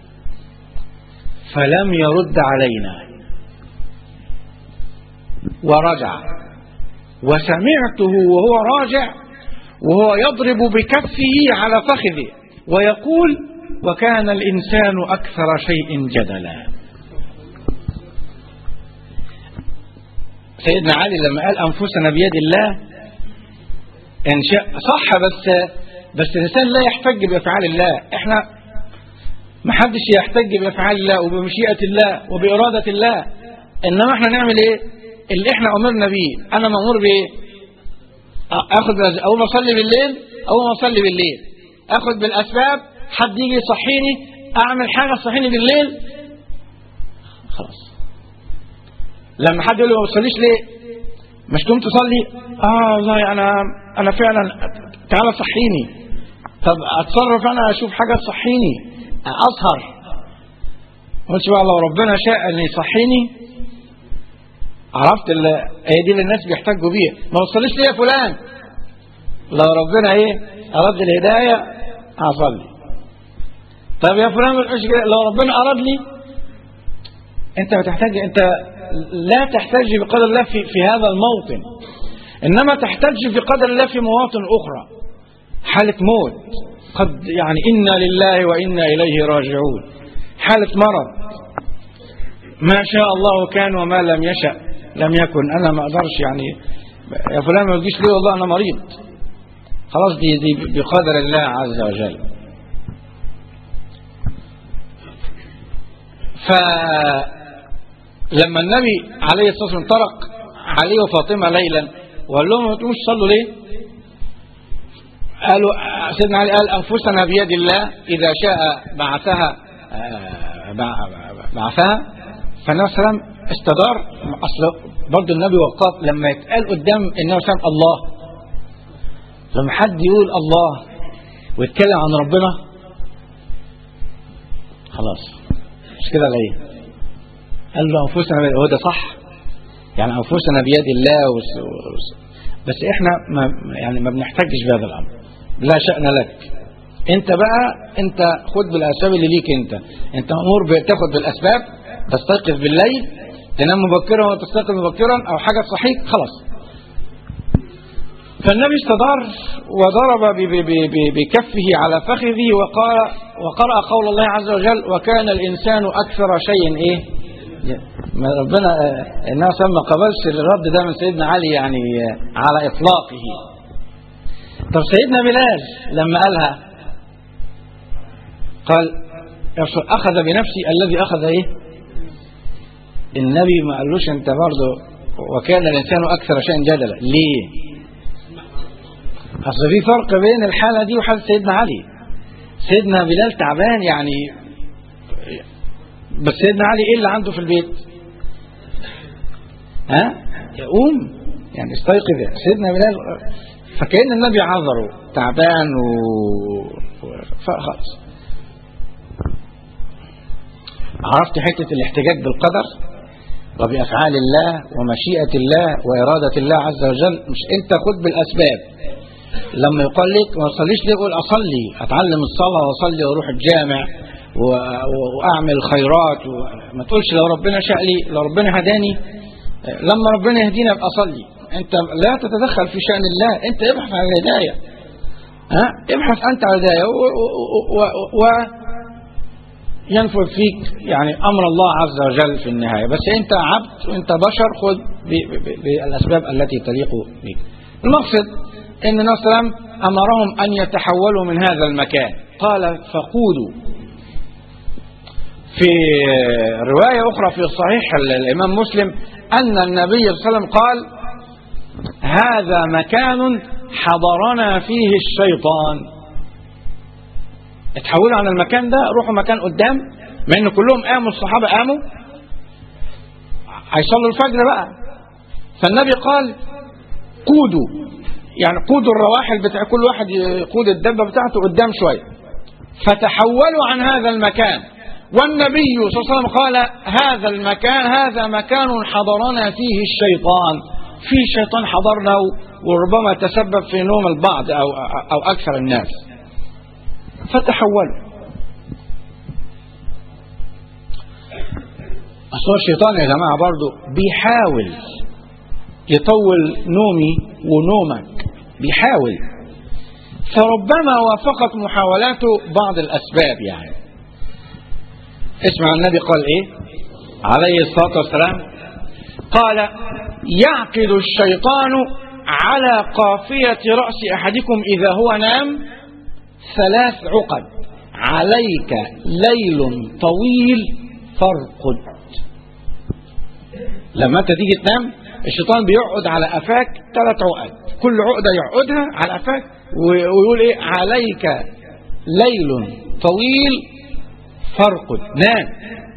Speaker 1: فلم يرد علينا ورجع وسمعته وهو راجع وهو يضرب بكفه على فخذه ويقول وكان الإنسان أكثر شيء جدلا سيدنا علي لما قال أنفسنا بيد الله إن شاء صح بس بس الإنسان لا يحتج بأفعال الله إحنا ما حدش يحتج بأفعال الله وبمشيئة الله وبإرادة الله إنما إحنا نعمل إيه اللي إحنا أمرنا بيه أنا مأمور بإيه أخذ أول ما أصلي بالليل أول ما أصلي بالليل أخذ بالأسباب حد يجي يصحيني أعمل حاجة تصحيني بالليل خلاص لما حد يقول لي ما بتصليش ليه مش تقوم تصلي اه والله انا انا فعلا تعالى صحيني طب اتصرف انا اشوف حاجه تصحيني اسهر قلت بقى لو ربنا شاء ان يصحيني عرفت هي دي اللي الناس بيحتاجوا بيها ما وصليش ليه يا فلان لو ربنا ايه اراد الهدايه هصلي طب يا فلان مش كده لو ربنا اراد لي انت بتحتاج انت لا تحتاج بقدر الله في, في هذا الموطن انما تحتاج بقدر الله في مواطن اخرى حاله موت قد يعني انا لله وانا اليه راجعون حاله مرض ما شاء الله كان وما لم يشأ لم يكن انا ما اقدرش يعني يا فلان ما تجيش ليه والله انا مريض خلاص دي دي بقدر الله عز وجل فلما النبي عليه الصلاه والسلام طرق عليه وفاطمه ليلا وقال لهم ما تقوموش تصلوا ليه؟ قالوا سيدنا علي قال انفسنا بيد الله اذا شاء بعثها بعثها فالنبي صلى الله عليه وسلم استدار اصل برضه النبي وقاف لما يتقال قدام النبي صلى الله الله لما حد يقول الله ويتكلم عن ربنا خلاص مش كده ولا ايه؟ قال له انفسنا بيد هو ده صح يعني انفسنا بيد الله وس... وس... بس احنا ما يعني ما بنحتاجش بهذا الامر لا شأن لك انت بقى انت خد بالاسباب اللي ليك انت انت مامور بتاخد بالاسباب تستيقظ بالليل تنام مبكرا وتستيقظ مبكرا او حاجه تصحيك خلاص فالنبي استدار وضرب بكفه على فخذه وقال وقرأ قول الله عز وجل وكان الإنسان أكثر شيء إيه ما ربنا الناس ما قبلش الرد ده من سيدنا علي يعني على إطلاقه طب سيدنا بلال لما قالها قال أخذ بنفسي الذي أخذ إيه النبي ما قالوش أنت برضه وكان الإنسان أكثر شيء جدلا ليه أصل في فرق بين الحالة دي وحالة سيدنا علي سيدنا بلال تعبان يعني بس سيدنا علي ايه اللي عنده في البيت ها يقوم يعني استيقظ سيدنا بلال فكأن النبي عذره تعبان و... فخلاص عرفت حتة الاحتجاج بالقدر وبأفعال الله ومشيئة الله وإرادة الله عز وجل مش أنت خد بالأسباب لما يقال لك ما تصليش ليه قول أصلي أتعلم الصلاة وأصلي وأروح الجامع وأعمل خيرات وما تقولش لو ربنا شاء لي لو ربنا هداني لما ربنا يهدينا أبقى أصلي أنت لا تتدخل في شأن الله أنت ابحث عن الهداية ها ابحث أنت عن الهداية و, و, و, و ينفذ فيك يعني أمر الله عز وجل في النهاية بس أنت عبد وأنت بشر خذ بالأسباب التي تليق بك المقصد أن النبي صلى الله عليه وسلم أمرهم أن يتحولوا من هذا المكان قال فقولوا في رواية أخرى في صحيح الإمام مسلم أن النبي صلى الله عليه وسلم قال هذا مكان حضرنا فيه الشيطان اتحولوا عن المكان ده روحوا مكان قدام مع ان كلهم قاموا الصحابه قاموا هيصلوا الفجر بقى فالنبي قال قودوا يعني قودوا الرواحل بتاع كل واحد يقود الدبه بتاعته قدام شويه فتحولوا عن هذا المكان والنبي صلى الله عليه وسلم قال هذا المكان هذا مكان حضرنا فيه الشيطان في شيطان حضرنا وربما تسبب في نوم البعض او او اكثر الناس فتحولوا اصل الشيطان يا جماعه برضه بيحاول يطول نومي ونومك بيحاول فربما وافقت محاولاته بعض الاسباب يعني اسمع النبي قال ايه عليه الصلاه والسلام قال يعقد الشيطان على قافيه راس احدكم اذا هو نام ثلاث عقد عليك ليل طويل فارقد لما انت تيجي تنام الشيطان بيقعد على قفاك ثلاث عقد كل عقده يقعدها على قفاك ويقول ايه عليك ليل طويل فارقد نام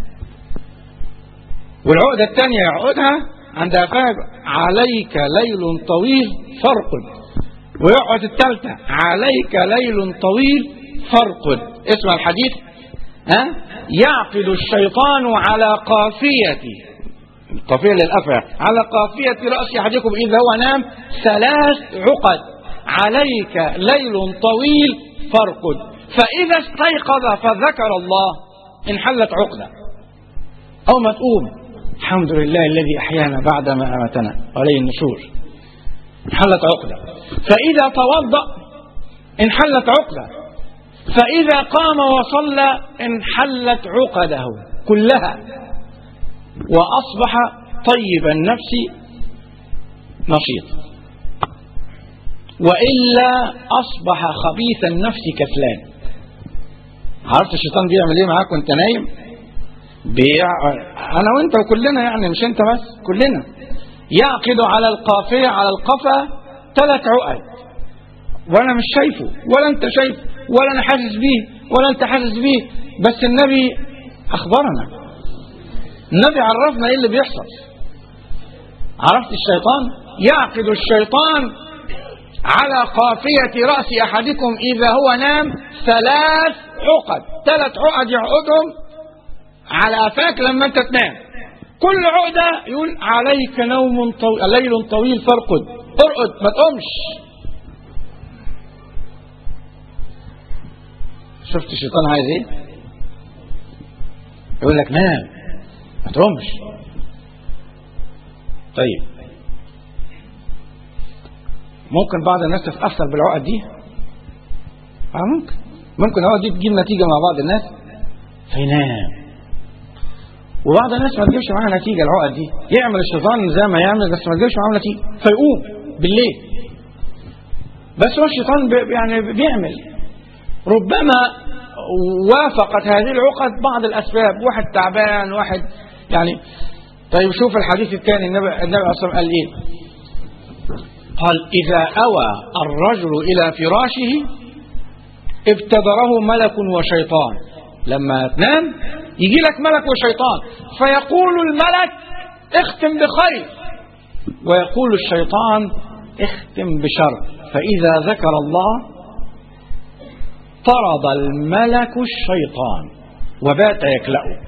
Speaker 1: والعقده الثانيه يقعدها عند قفاك عليك ليل طويل فارقد ويقعد الثالثه عليك ليل طويل فارقد اسمع الحديث ها يعقد الشيطان على قافيه قافية للأفعى على قافية رأس أحدكم إذا هو نام ثلاث عقد عليك ليل طويل فارقد فإذا استيقظ فذكر الله انحلت عقدة أو ما تقوم الحمد لله الذي أحيانا بعد ما أمتنا عليه النشور انحلت عقدة فإذا توضأ انحلت عقدة فإذا قام وصلى انحلت عقده كلها وأصبح طيب النفس نشيط وإلا أصبح خبيث النفس كسلان عرفت الشيطان بيعمل ايه معاك وانت نايم بيع... انا وانت وكلنا يعني مش انت بس كلنا يعقد على القافية على القفا ثلاث عقد وانا مش شايفه ولا انت شايفه ولا انا حاسس بيه ولا انت حاسس بيه بس النبي اخبرنا النبي عرفنا ايه اللي بيحصل عرفت الشيطان يعقد الشيطان على قافية رأس أحدكم إذا هو نام ثلاث عقد ثلاث عقد يعقدهم على أفاك لما أنت تنام كل عقدة يقول عليك نوم طويل ليل طويل فارقد ارقد ما تقومش شفت الشيطان عايز ايه يقول لك نام ما تقومش طيب ممكن بعض الناس تتأثر بالعقد دي اه ممكن ممكن العقد دي تجيب نتيجة مع بعض الناس فينام وبعض الناس ما تجيبش معاها نتيجة العقد دي يعمل الشيطان زي ما يعمل بس ما تجيبش معاه نتيجة فيقوم بالليل بس هو الشيطان بي يعني بيعمل ربما وافقت هذه العقد بعض الأسباب واحد تعبان واحد يعني طيب شوف الحديث الثاني النبي النبي عليه الصلاة والسلام قال ايه قال إذا أوى الرجل إلى فراشه ابتدره ملك وشيطان لما تنام يجي لك ملك وشيطان فيقول الملك اختم بخير ويقول الشيطان اختم بشر فإذا ذكر الله طرد الملك الشيطان وبات يكلأه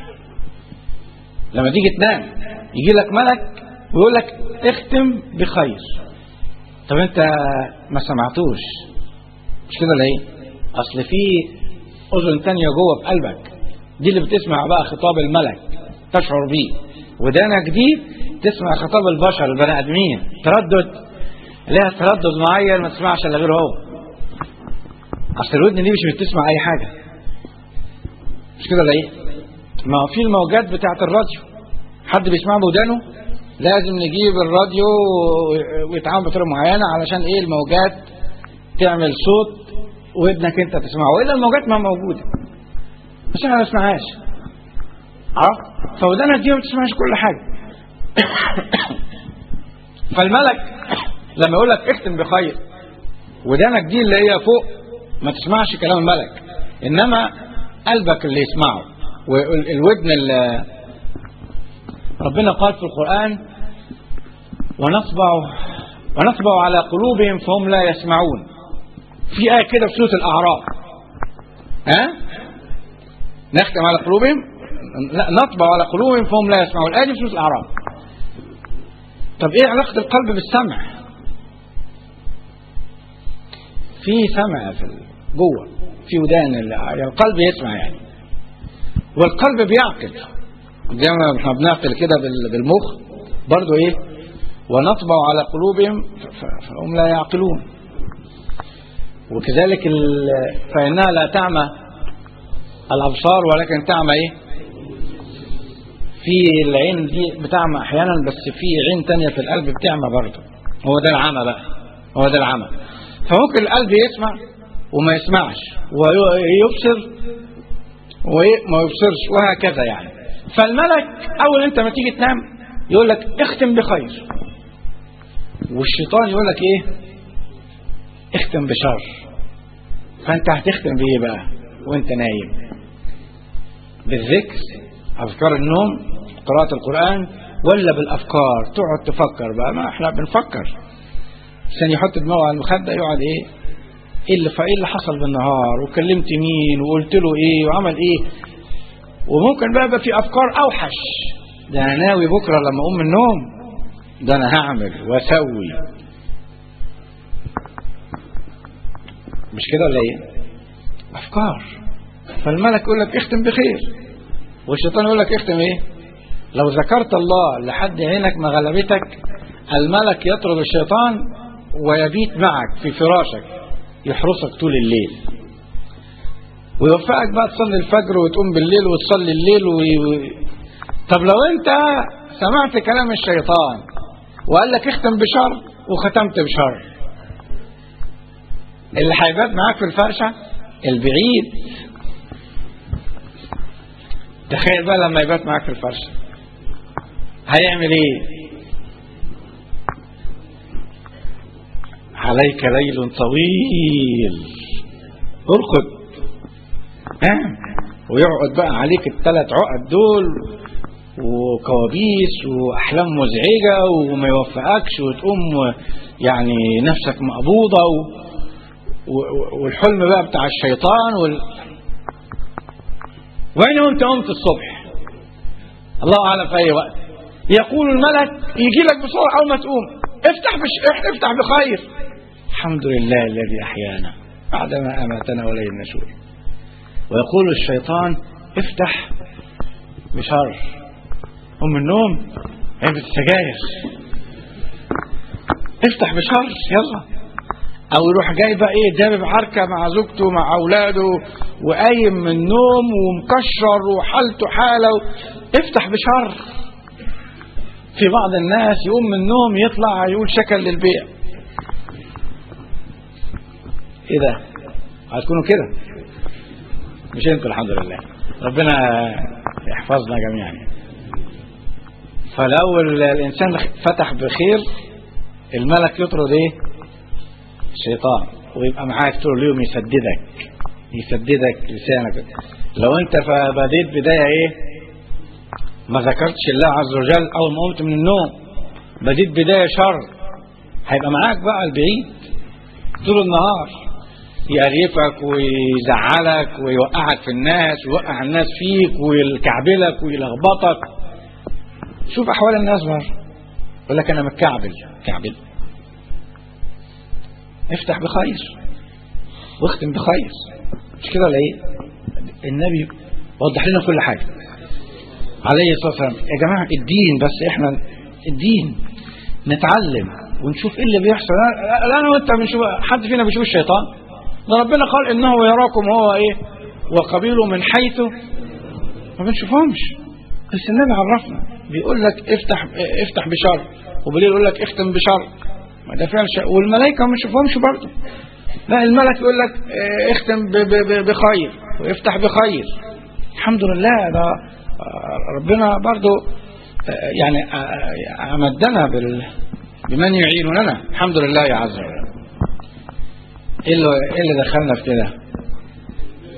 Speaker 1: لما تيجي تنام يجي لك ملك ويقول لك اختم بخير طب انت ما سمعتوش مش كده ولا ايه اصل في اذن تانية جوه في قلبك دي اللي بتسمع بقى خطاب الملك تشعر بيه ودانك دي تسمع خطاب البشر البني ادمين تردد لها تردد معين ما تسمعش الا غيره هو اصل الودن دي مش بتسمع اي حاجه مش كده ولا ايه ما هو في الموجات بتاعت الراديو حد بيسمع بودانه لازم نجيب الراديو ويتعامل بطريقه معينه علشان ايه الموجات تعمل صوت ودنك انت تسمعه والا الموجات ما موجوده بس احنا ما نسمعهاش اه فودانك دي ما بتسمعش كل حاجه فالملك لما يقول لك اختم بخير ودانك دي اللي هي فوق ما تسمعش كلام الملك إنما قلبك اللي يسمعه والودن اللي ربنا قال في القرآن ونطبع ونطبع على قلوبهم فهم لا يسمعون في آية كده في سورة الأعراف ها نختم على قلوبهم لا نطبع على قلوبهم فهم لا يسمعون الآية دي في سورة الأعراف طب ايه علاقة القلب بالسمع في سمع في جوه في ودان يعني القلب يسمع يعني والقلب بيعقل زي ما احنا بنعقل كده بالمخ برضو ايه ونطبع على قلوبهم فهم لا يعقلون وكذلك فإنها لا تعمى الأبصار ولكن تعمى ايه في العين دي بتعمى احيانا بس في عين تانية في القلب بتعمى برضه هو ده العمى بقى هو ده العمى فممكن القلب يسمع وما يسمعش ويبصر وما يبصرش وهكذا يعني فالملك اول انت ما تيجي تنام يقول لك اختم بخير والشيطان يقول لك ايه اختم بشر فانت هتختم بايه بقى وانت نايم بالذكر اذكار النوم قراءة القرآن ولا بالافكار تقعد تفكر بقى ما احنا بنفكر عشان يحط دماغه على المخدة يقعد ايه ايه اللي ايه اللي حصل بالنهار وكلمت مين وقلت له ايه وعمل ايه وممكن بقى يبقى في افكار اوحش ده انا ناوي بكره لما اقوم من النوم ده انا هعمل واسوي مش كده ولا ايه افكار فالملك يقول لك اختم بخير والشيطان يقول لك اختم ايه لو ذكرت الله لحد عينك ما غلبتك الملك يطرد الشيطان ويبيت معك في فراشك يحرسك طول الليل ويوفقك بقى تصلي الفجر وتقوم بالليل وتصلي الليل و... طب لو انت سمعت كلام الشيطان وقال لك اختم بشر وختمت بشر اللي هيبات معاك في الفرشة البعيد تخيل بقى لما يبات معاك في الفرشة هيعمل ايه عليك ليل طويل ارقد ها ويقعد بقى عليك الثلاث عقد دول وكوابيس واحلام مزعجه وما يوفقكش وتقوم يعني نفسك مقبوضه و... و... والحلم بقى بتاع الشيطان وال... وين وانت قمت الصبح الله اعلم في اي وقت يقول الملك يجي لك بسرعه اول ما تقوم افتح بش... افتح بخير الحمد لله الذي احيانا بعدما اماتنا ولي النشور ويقول الشيطان افتح بشر ام النوم علبة السجاير افتح بشر يلا او يروح جاي بقى ايه دابب عركة مع زوجته مع اولاده وقايم من النوم ومكشر وحالته حالة و... افتح بشر في بعض الناس يقوم من النوم يطلع يقول شكل للبيع ايه ده هتكونوا كده مش انتوا الحمد لله ربنا يحفظنا جميعا فلو الانسان فتح بخير الملك يطرد ايه الشيطان ويبقى معاك طول اليوم يسددك يسددك لسانك لو انت بديت بدايه ايه ما ذكرتش الله عز وجل اول ما قمت من النوم بديت بدايه شر هيبقى معاك بقى البعيد طول النهار يقرفك ويزعلك ويوقعك في الناس ويوقع الناس فيك ويكعبلك ويلخبطك شوف احوال الناس بره يقول لك انا متكعبل كعبل افتح بخير واختم بخير مش كده ولا ايه النبي وضح لنا كل حاجه عليه الصلاه والسلام يا جماعه الدين بس احنا الدين نتعلم ونشوف ايه اللي بيحصل لا انا وانت بنشوف حد فينا بيشوف الشيطان ده ربنا قال انه يراكم هو ايه وقبيله من حيث ما بنشوفهمش بس النبي عرفنا بيقول لك افتح افتح بشر وبالليل يقول لك اختم بشر ما ده فعلا شيء والملائكه ما بنشوفهمش برضه لا الملك يقول لك اختم بخير وافتح بخير الحمد لله ده ربنا برضه يعني امدنا بال بمن يعيننا الحمد لله عز وجل ايه اللي, إيه اللي دخلنا في كده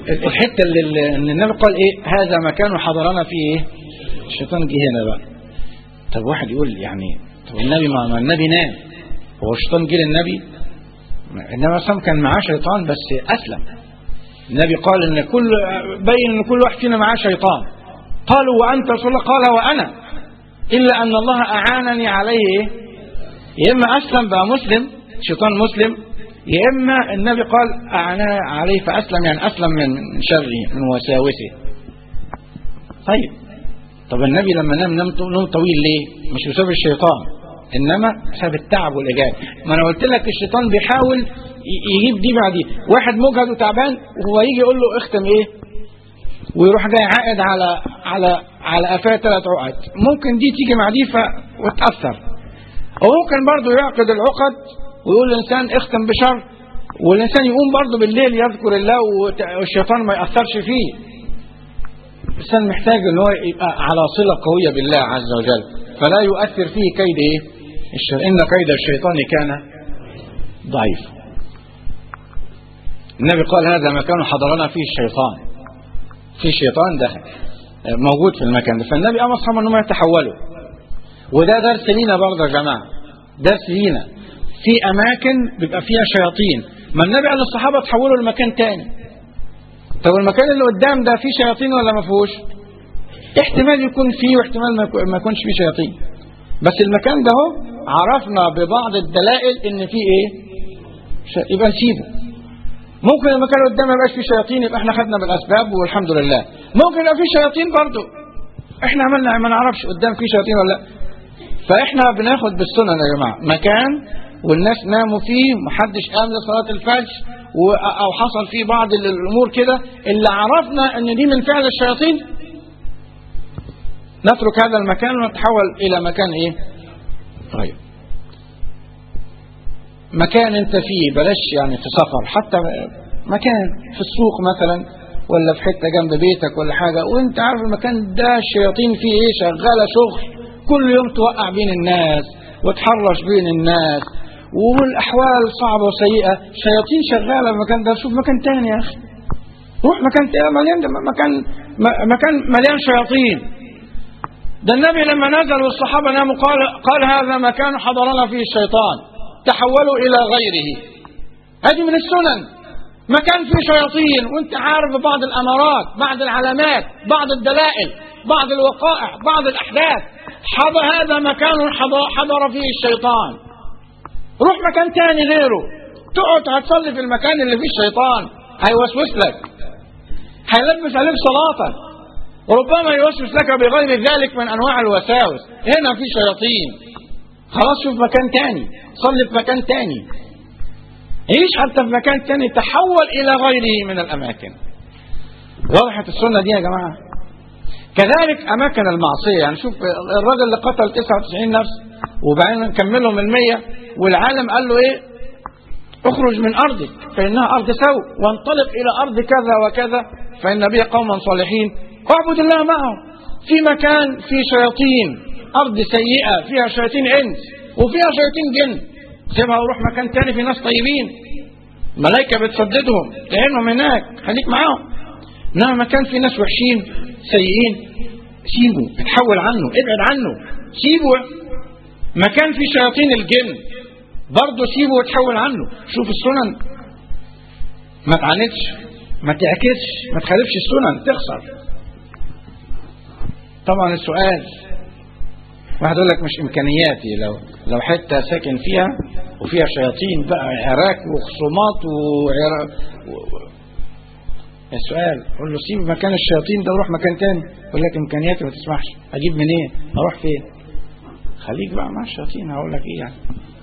Speaker 1: الحته اللي اللي- ان النبي قال ايه هذا مكان حضرنا فيه ايه الشيطان جه هنا بقى طب واحد يقول يعني طب النبي ما, ما النبي نام هو الشيطان جه للنبي النبي اصلا كان معاه شيطان بس اسلم النبي قال ان كل بين ان كل واحد فينا معاه شيطان قالوا وانت رسول الله قال وانا الا ان الله اعانني عليه ايه يا اما اسلم بقى مسلم شيطان مسلم يا اما النبي قال اعانني عليه فاسلم يعني اسلم من من شره من وساوسه طيب طب النبي لما نام نام نوم طويل ليه مش بسبب الشيطان انما بسبب التعب والاجهاد ما انا قلت لك الشيطان بيحاول ي- يجيب دي بعد دي واحد مجهد وتعبان وهو يجي يقول له اختم ايه ويروح جاي عائد على على على قفاه ثلاث عقد ممكن دي تيجي مع دي ف- وتاثر وممكن برضه يعقد العقد ويقول الانسان اختم بشر والانسان يقوم برضه بالليل يذكر الله وت- والشيطان ما ياثرش فيه الانسان محتاج ان هو يبقى على صله قويه بالله عز وجل فلا يؤثر فيه كيد ايه الشر ان كيد الشيطان كان ضعيف النبي قال هذا مكان حضرنا فيه الشيطان في شيطان دخل موجود في المكان ده فالنبي امر اصحابه انهم يتحولوا وده درس لينا برضه يا جماعه درس لينا في اماكن بيبقى فيها شياطين ما النبي قال للصحابه تحولوا لمكان تاني طب المكان اللي قدام ده فيه شياطين ولا ما فيهوش احتمال يكون فيه واحتمال ما يكون- ما يكونش فيه شياطين بس المكان ده اهو عرفنا ببعض الدلائل ان فيه ايه ش- يبقى نسيبه ممكن المكان اللي قدام ما يبقاش فيه شياطين يبقى احنا خدنا بالاسباب والحمد لله ممكن يبقى فيه شياطين برضه احنا عملنا ما نعرفش قدام فيه شياطين ولا لا فاحنا بناخد بالسنن يا جماعه مكان والناس ناموا فيه محدش قام لصلاه الفجر و- او حصل فيه بعض الامور كده اللي عرفنا ان دي من فعل الشياطين نترك هذا المكان ونتحول الى مكان ايه طيب مكان انت فيه بلاش يعني في سفر حتى مكان في السوق مثلا ولا في حته جنب بيتك ولا حاجه وانت عارف المكان ده الشياطين فيه ايه شغاله شغل كل يوم توقع بين الناس وتحرش بين الناس والاحوال صعبه وسيئه شياطين شغاله في المكان ده شوف مكان تاني يا اخي روح مكان تاني مليان مكان مكان مليان شياطين ده النبي لما نزل والصحابة ناموا قال, قال هذا مكان حضرنا فيه الشيطان تحولوا إلى غيره هذه من السنن مكان فيه شياطين وانت عارف بعض الأمارات بعض العلامات بعض الدلائل بعض الوقائع بعض الأحداث حضر هذا مكان حضر, حضر فيه الشيطان روح مكان تاني غيره تقعد هتصلي في المكان اللي فيه الشيطان هيوسوس لك هيلبس عليك صلاتك وربما يوسوس لك بغير ذلك من انواع الوساوس هنا في شياطين خلاص شوف مكان تاني صلي في مكان تاني عيش حتى في مكان تاني تحول الى غيره من الاماكن وضحت السنه دي يا جماعه كذلك اماكن المعصيه يعني شوف الراجل اللي قتل 99 نفس وبعدين نكملهم ال 100 والعالم قال له ايه اخرج من ارضك فانها ارض سوء وانطلق الى ارض كذا وكذا فان بي قوما صالحين اعبد الله معهم في مكان في شياطين ارض سيئه فيها شياطين انس وفيها شياطين جن سيبها وروح مكان تاني في ناس طيبين ملائكه بتسددهم تعينهم هناك خليك معاهم انما مكان في ناس وحشين سيئين سيبه اتحول عنه ابعد عنه سيبه مكان في شياطين الجن برضه سيبه وتحول عنه شوف السنن ما تعاندش ما تعكسش ما تخالفش السنن تخسر طبعا السؤال واحد يقول لك مش امكانياتي لو لو حته ساكن فيها وفيها شياطين بقى عراك وخصومات وعراك و... السؤال قول له سيب مكان الشياطين ده وروح مكان تاني يقول لك امكانياتي ما تسمحش اجيب منين اروح فين خليك بقى مع الشياطين هقول لك ايه يعني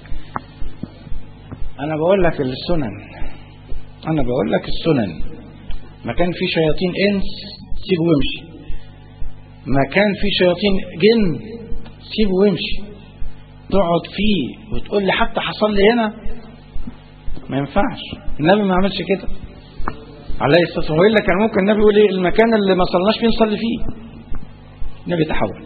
Speaker 1: انا بقول لك السنن انا بقول لك السنن مكان فيه شياطين انس سيبه وامشي مكان فيه شياطين جن سيبه وامشي تقعد فيه وتقول لي حتى حصل لي هنا ما ينفعش النبي ما عملش كده عليه الصلاه والسلام والا كان ممكن النبي يقول ايه المكان اللي ما صلناش فيه نصلي فيه النبي تحول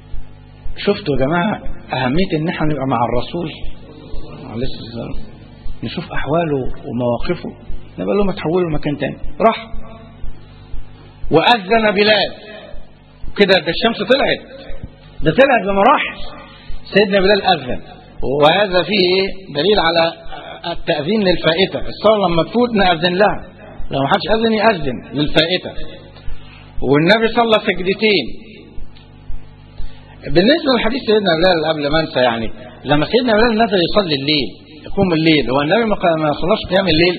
Speaker 1: شفتوا يا جماعه اهميه ان احنا نبقى مع الرسول عليه الصلاه والسلام نشوف أحواله ومواقفه نبقى لهم تحولوا لمكان تاني راح وأذن بلال كده ده الشمس طلعت ده طلعت لما راح سيدنا بلال أذن وهذا فيه إيه؟ دليل على التأذين للفائتة الصلاة لما تفوت نأذن لها لو ما حدش أذن يأذن للفائتة والنبي صلى سجدتين بالنسبة لحديث سيدنا بلال قبل ما انسى يعني لما سيدنا بلال نزل يصلي الليل يقوم الليل هو النبي ما صلاش قيام الليل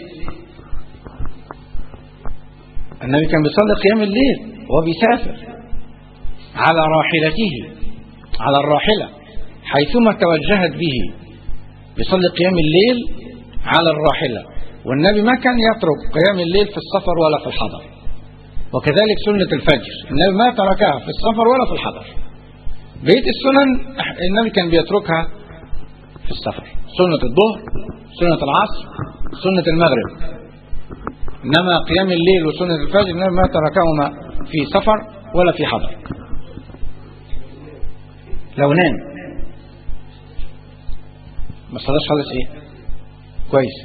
Speaker 1: النبي كان بيصلي قيام الليل وهو بيسافر على راحلته على الراحلة حيثما توجهت به بيصلي قيام الليل على الراحلة والنبي ما كان يترك قيام الليل في السفر ولا في الحضر وكذلك سنة الفجر النبي ما تركها في السفر ولا في الحضر بقية السنن النبي كان بيتركها في السفر سنة الظهر سنة العصر سنة المغرب إنما قيام الليل وسنة الفجر النبي ما تركهما في سفر ولا في حضر لو نام ما صلاش خالص ايه كويس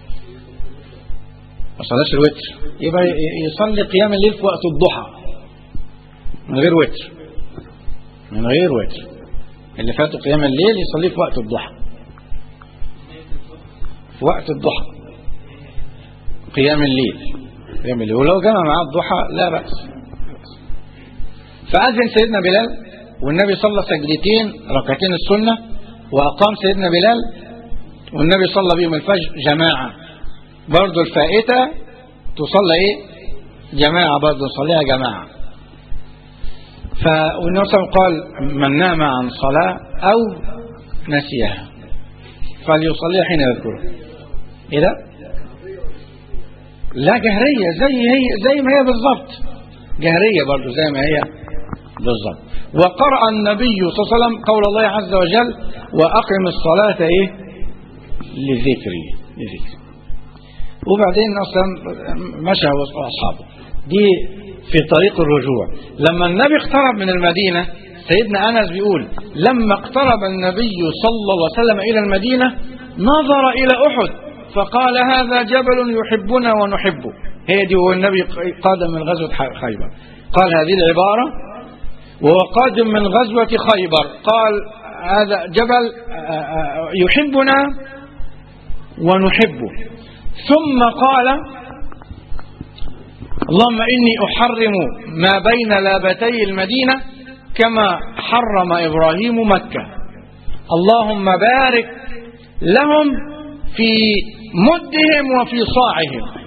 Speaker 1: ما صلاش الوتر يبقى يصلي قيام الليل في وقت الضحى من غير وتر من غير وتر اللي فاتوا قيام الليل يصليه في وقت الضحى في وقت الضحى قيام الليل قيام الليل ولو جمع معاه الضحى لا بأس فأذن سيدنا بلال والنبي صلى سجدتين ركعتين السنة وأقام سيدنا بلال والنبي صلى بهم الفجر جماعة برضو الفائتة تصلى ايه جماعة برضو نصليها جماعة فالنبي صلى الله عليه وسلم قال من نام عن صلاة أو نسيها فليصليها حين يذكرها ايه ده لا جهرية زي هي زي ما هي بالظبط جهرية برضو زي ما هي بالظبط وقرأ النبي صلى الله عليه وسلم قول الله عز وجل وأقم الصلاة إيه لذكري لذكري وبعدين أصلا مشى وأصحابه دي في طريق الرجوع لما النبي اقترب من المدينة سيدنا أنس بيقول لما اقترب النبي صلى الله عليه وسلم إلى المدينة نظر إلى أحد فقال هذا جبل يحبنا ونحبه هي دي هو النبي قادم من غزوة خيبر قال هذه العبارة وهو قادم من غزوة خيبر قال هذا جبل يحبنا ونحبه ثم قال اللهم إني أحرم ما بين لابتي المدينة كما حرم إبراهيم مكة اللهم بارك لهم في مدهم وفي صاعهم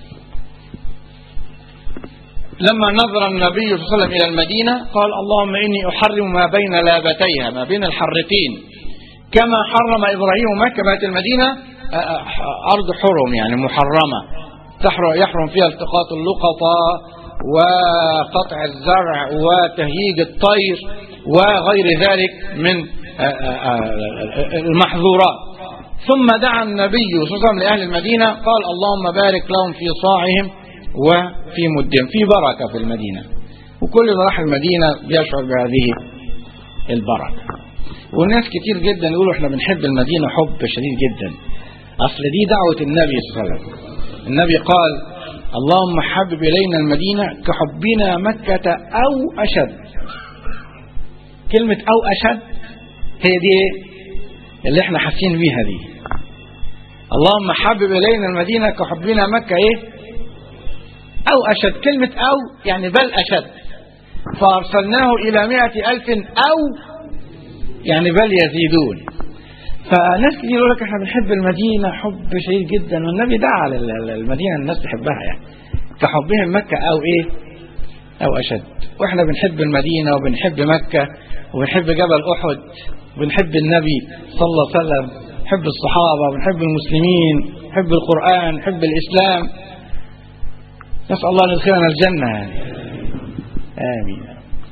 Speaker 1: لما نظر النبي صلى الله عليه وسلم إلى المدينة قال اللهم إني أحرم ما بين لابتيها ما بين الحرتين كما حرم إبراهيم مكة بقت المدينة أرض حرم يعني محرمة يحرم فيها التقاط اللقطة وقطع الزرع وتهييج الطير وغير ذلك من المحظورات ثم دعا النبي صلى الله عليه وسلم لأهل المدينة قال اللهم بارك لهم في صاعهم وفي مدهم في بركة في المدينة وكل ما راح المدينة بيشعر بهذه البركة والناس كتير جدا يقولوا احنا بنحب المدينة حب شديد جدا أصل دي دعوة النبي صلى الله عليه وسلم النبي قال اللهم حبب إلينا المدينة كحبنا مكة أو أشد كلمة أو أشد هي دي اللي احنا حاسين بيها دي اللهم حبب إلينا المدينة كحبنا مكة ايه أو أشد كلمة أو يعني بل أشد فأرسلناه إلى مئة ألف أو يعني بل يزيدون فناس كتير يقول لك احنا بنحب المدينة حب شديد جدا والنبي دعا للمدينة الناس تحبها يعني كحبهم مكة أو إيه أو أشد وإحنا بنحب المدينة وبنحب مكة وبنحب جبل أحد وبنحب النبي صلى الله عليه وسلم نحب الصحابة ونحب المسلمين نحب القرآن نحب الإسلام نسأل الله أن يدخلنا الجنة يعني آمين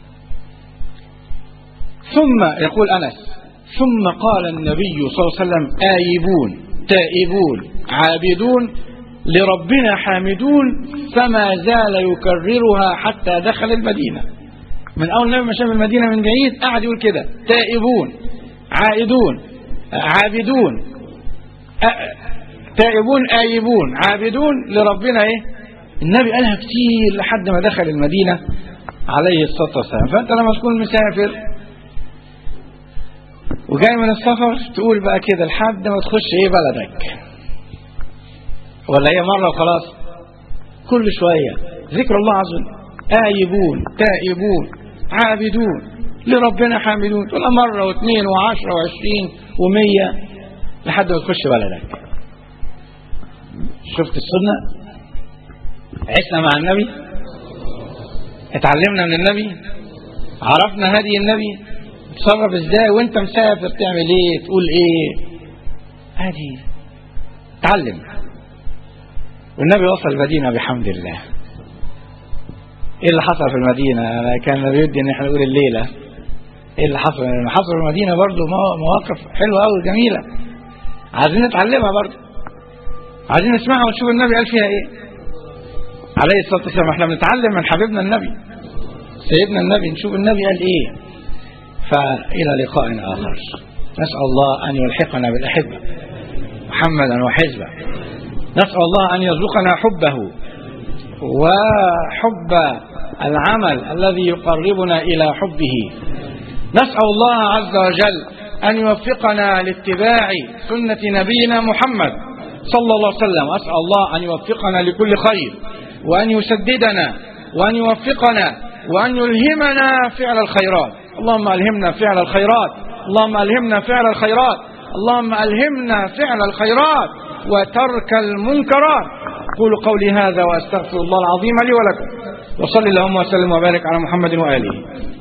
Speaker 1: ثم يقول أنس ثم قال النبي صلى الله عليه وسلم آيبون تائبون عابدون لربنا حامدون فما زال يكررها حتى دخل المدينة من أول النبي ما شاف المدينة من بعيد قعد يقول كده تائبون عائدون عابدون تائبون آيبون عابدون لربنا إيه النبي قالها كتير لحد ما دخل المدينة عليه الصلاة والسلام فأنت لما تكون مسافر وجاي من السفر تقول بقى كده لحد ما تخش ايه بلدك ولا هي مرة وخلاص كل شوية ذكر الله عز وجل آيبون تائبون عابدون لربنا حامدون تقولها مرة واثنين وعشرة وعشرين ومية لحد ما تخش بلدك شفت السنة عشنا مع النبي اتعلمنا من النبي عرفنا هدي النبي تصرف ازاي وانت مسافر تعمل ايه تقول ايه هدي تعلم والنبي وصل المدينة بحمد الله ايه اللي حصل في المدينة انا كان بيدي ان احنا نقول الليلة ايه اللي حصل اللي حصل في المدينة برضو مواقف حلوة قوي جميلة عايزين نتعلمها برضو عايزين نسمعها ونشوف النبي قال فيها ايه عليه الصلاة والسلام احنا بنتعلم من حبيبنا النبي سيدنا النبي نشوف النبي قال ايه فإلى لقاء آخر نسأل الله أن يلحقنا بالأحبة محمدا وحزبه نسأل الله أن يرزقنا حبه وحب العمل الذي يقربنا إلى حبه نسأل الله عز وجل أن يوفقنا لاتباع سنة نبينا محمد صلى الله عليه وسلم أسأل الله أن يوفقنا لكل خير وأن يسددنا وأن يوفقنا وأن يلهمنا فعل الخيرات اللهم ألهمنا فعل الخيرات اللهم ألهمنا فعل الخيرات اللهم ألهمنا فعل الخيرات وترك المنكرات قولوا قولي هذا وأستغفر الله العظيم لي ولكم وصلي اللهم وسلم وبارك على محمد وآله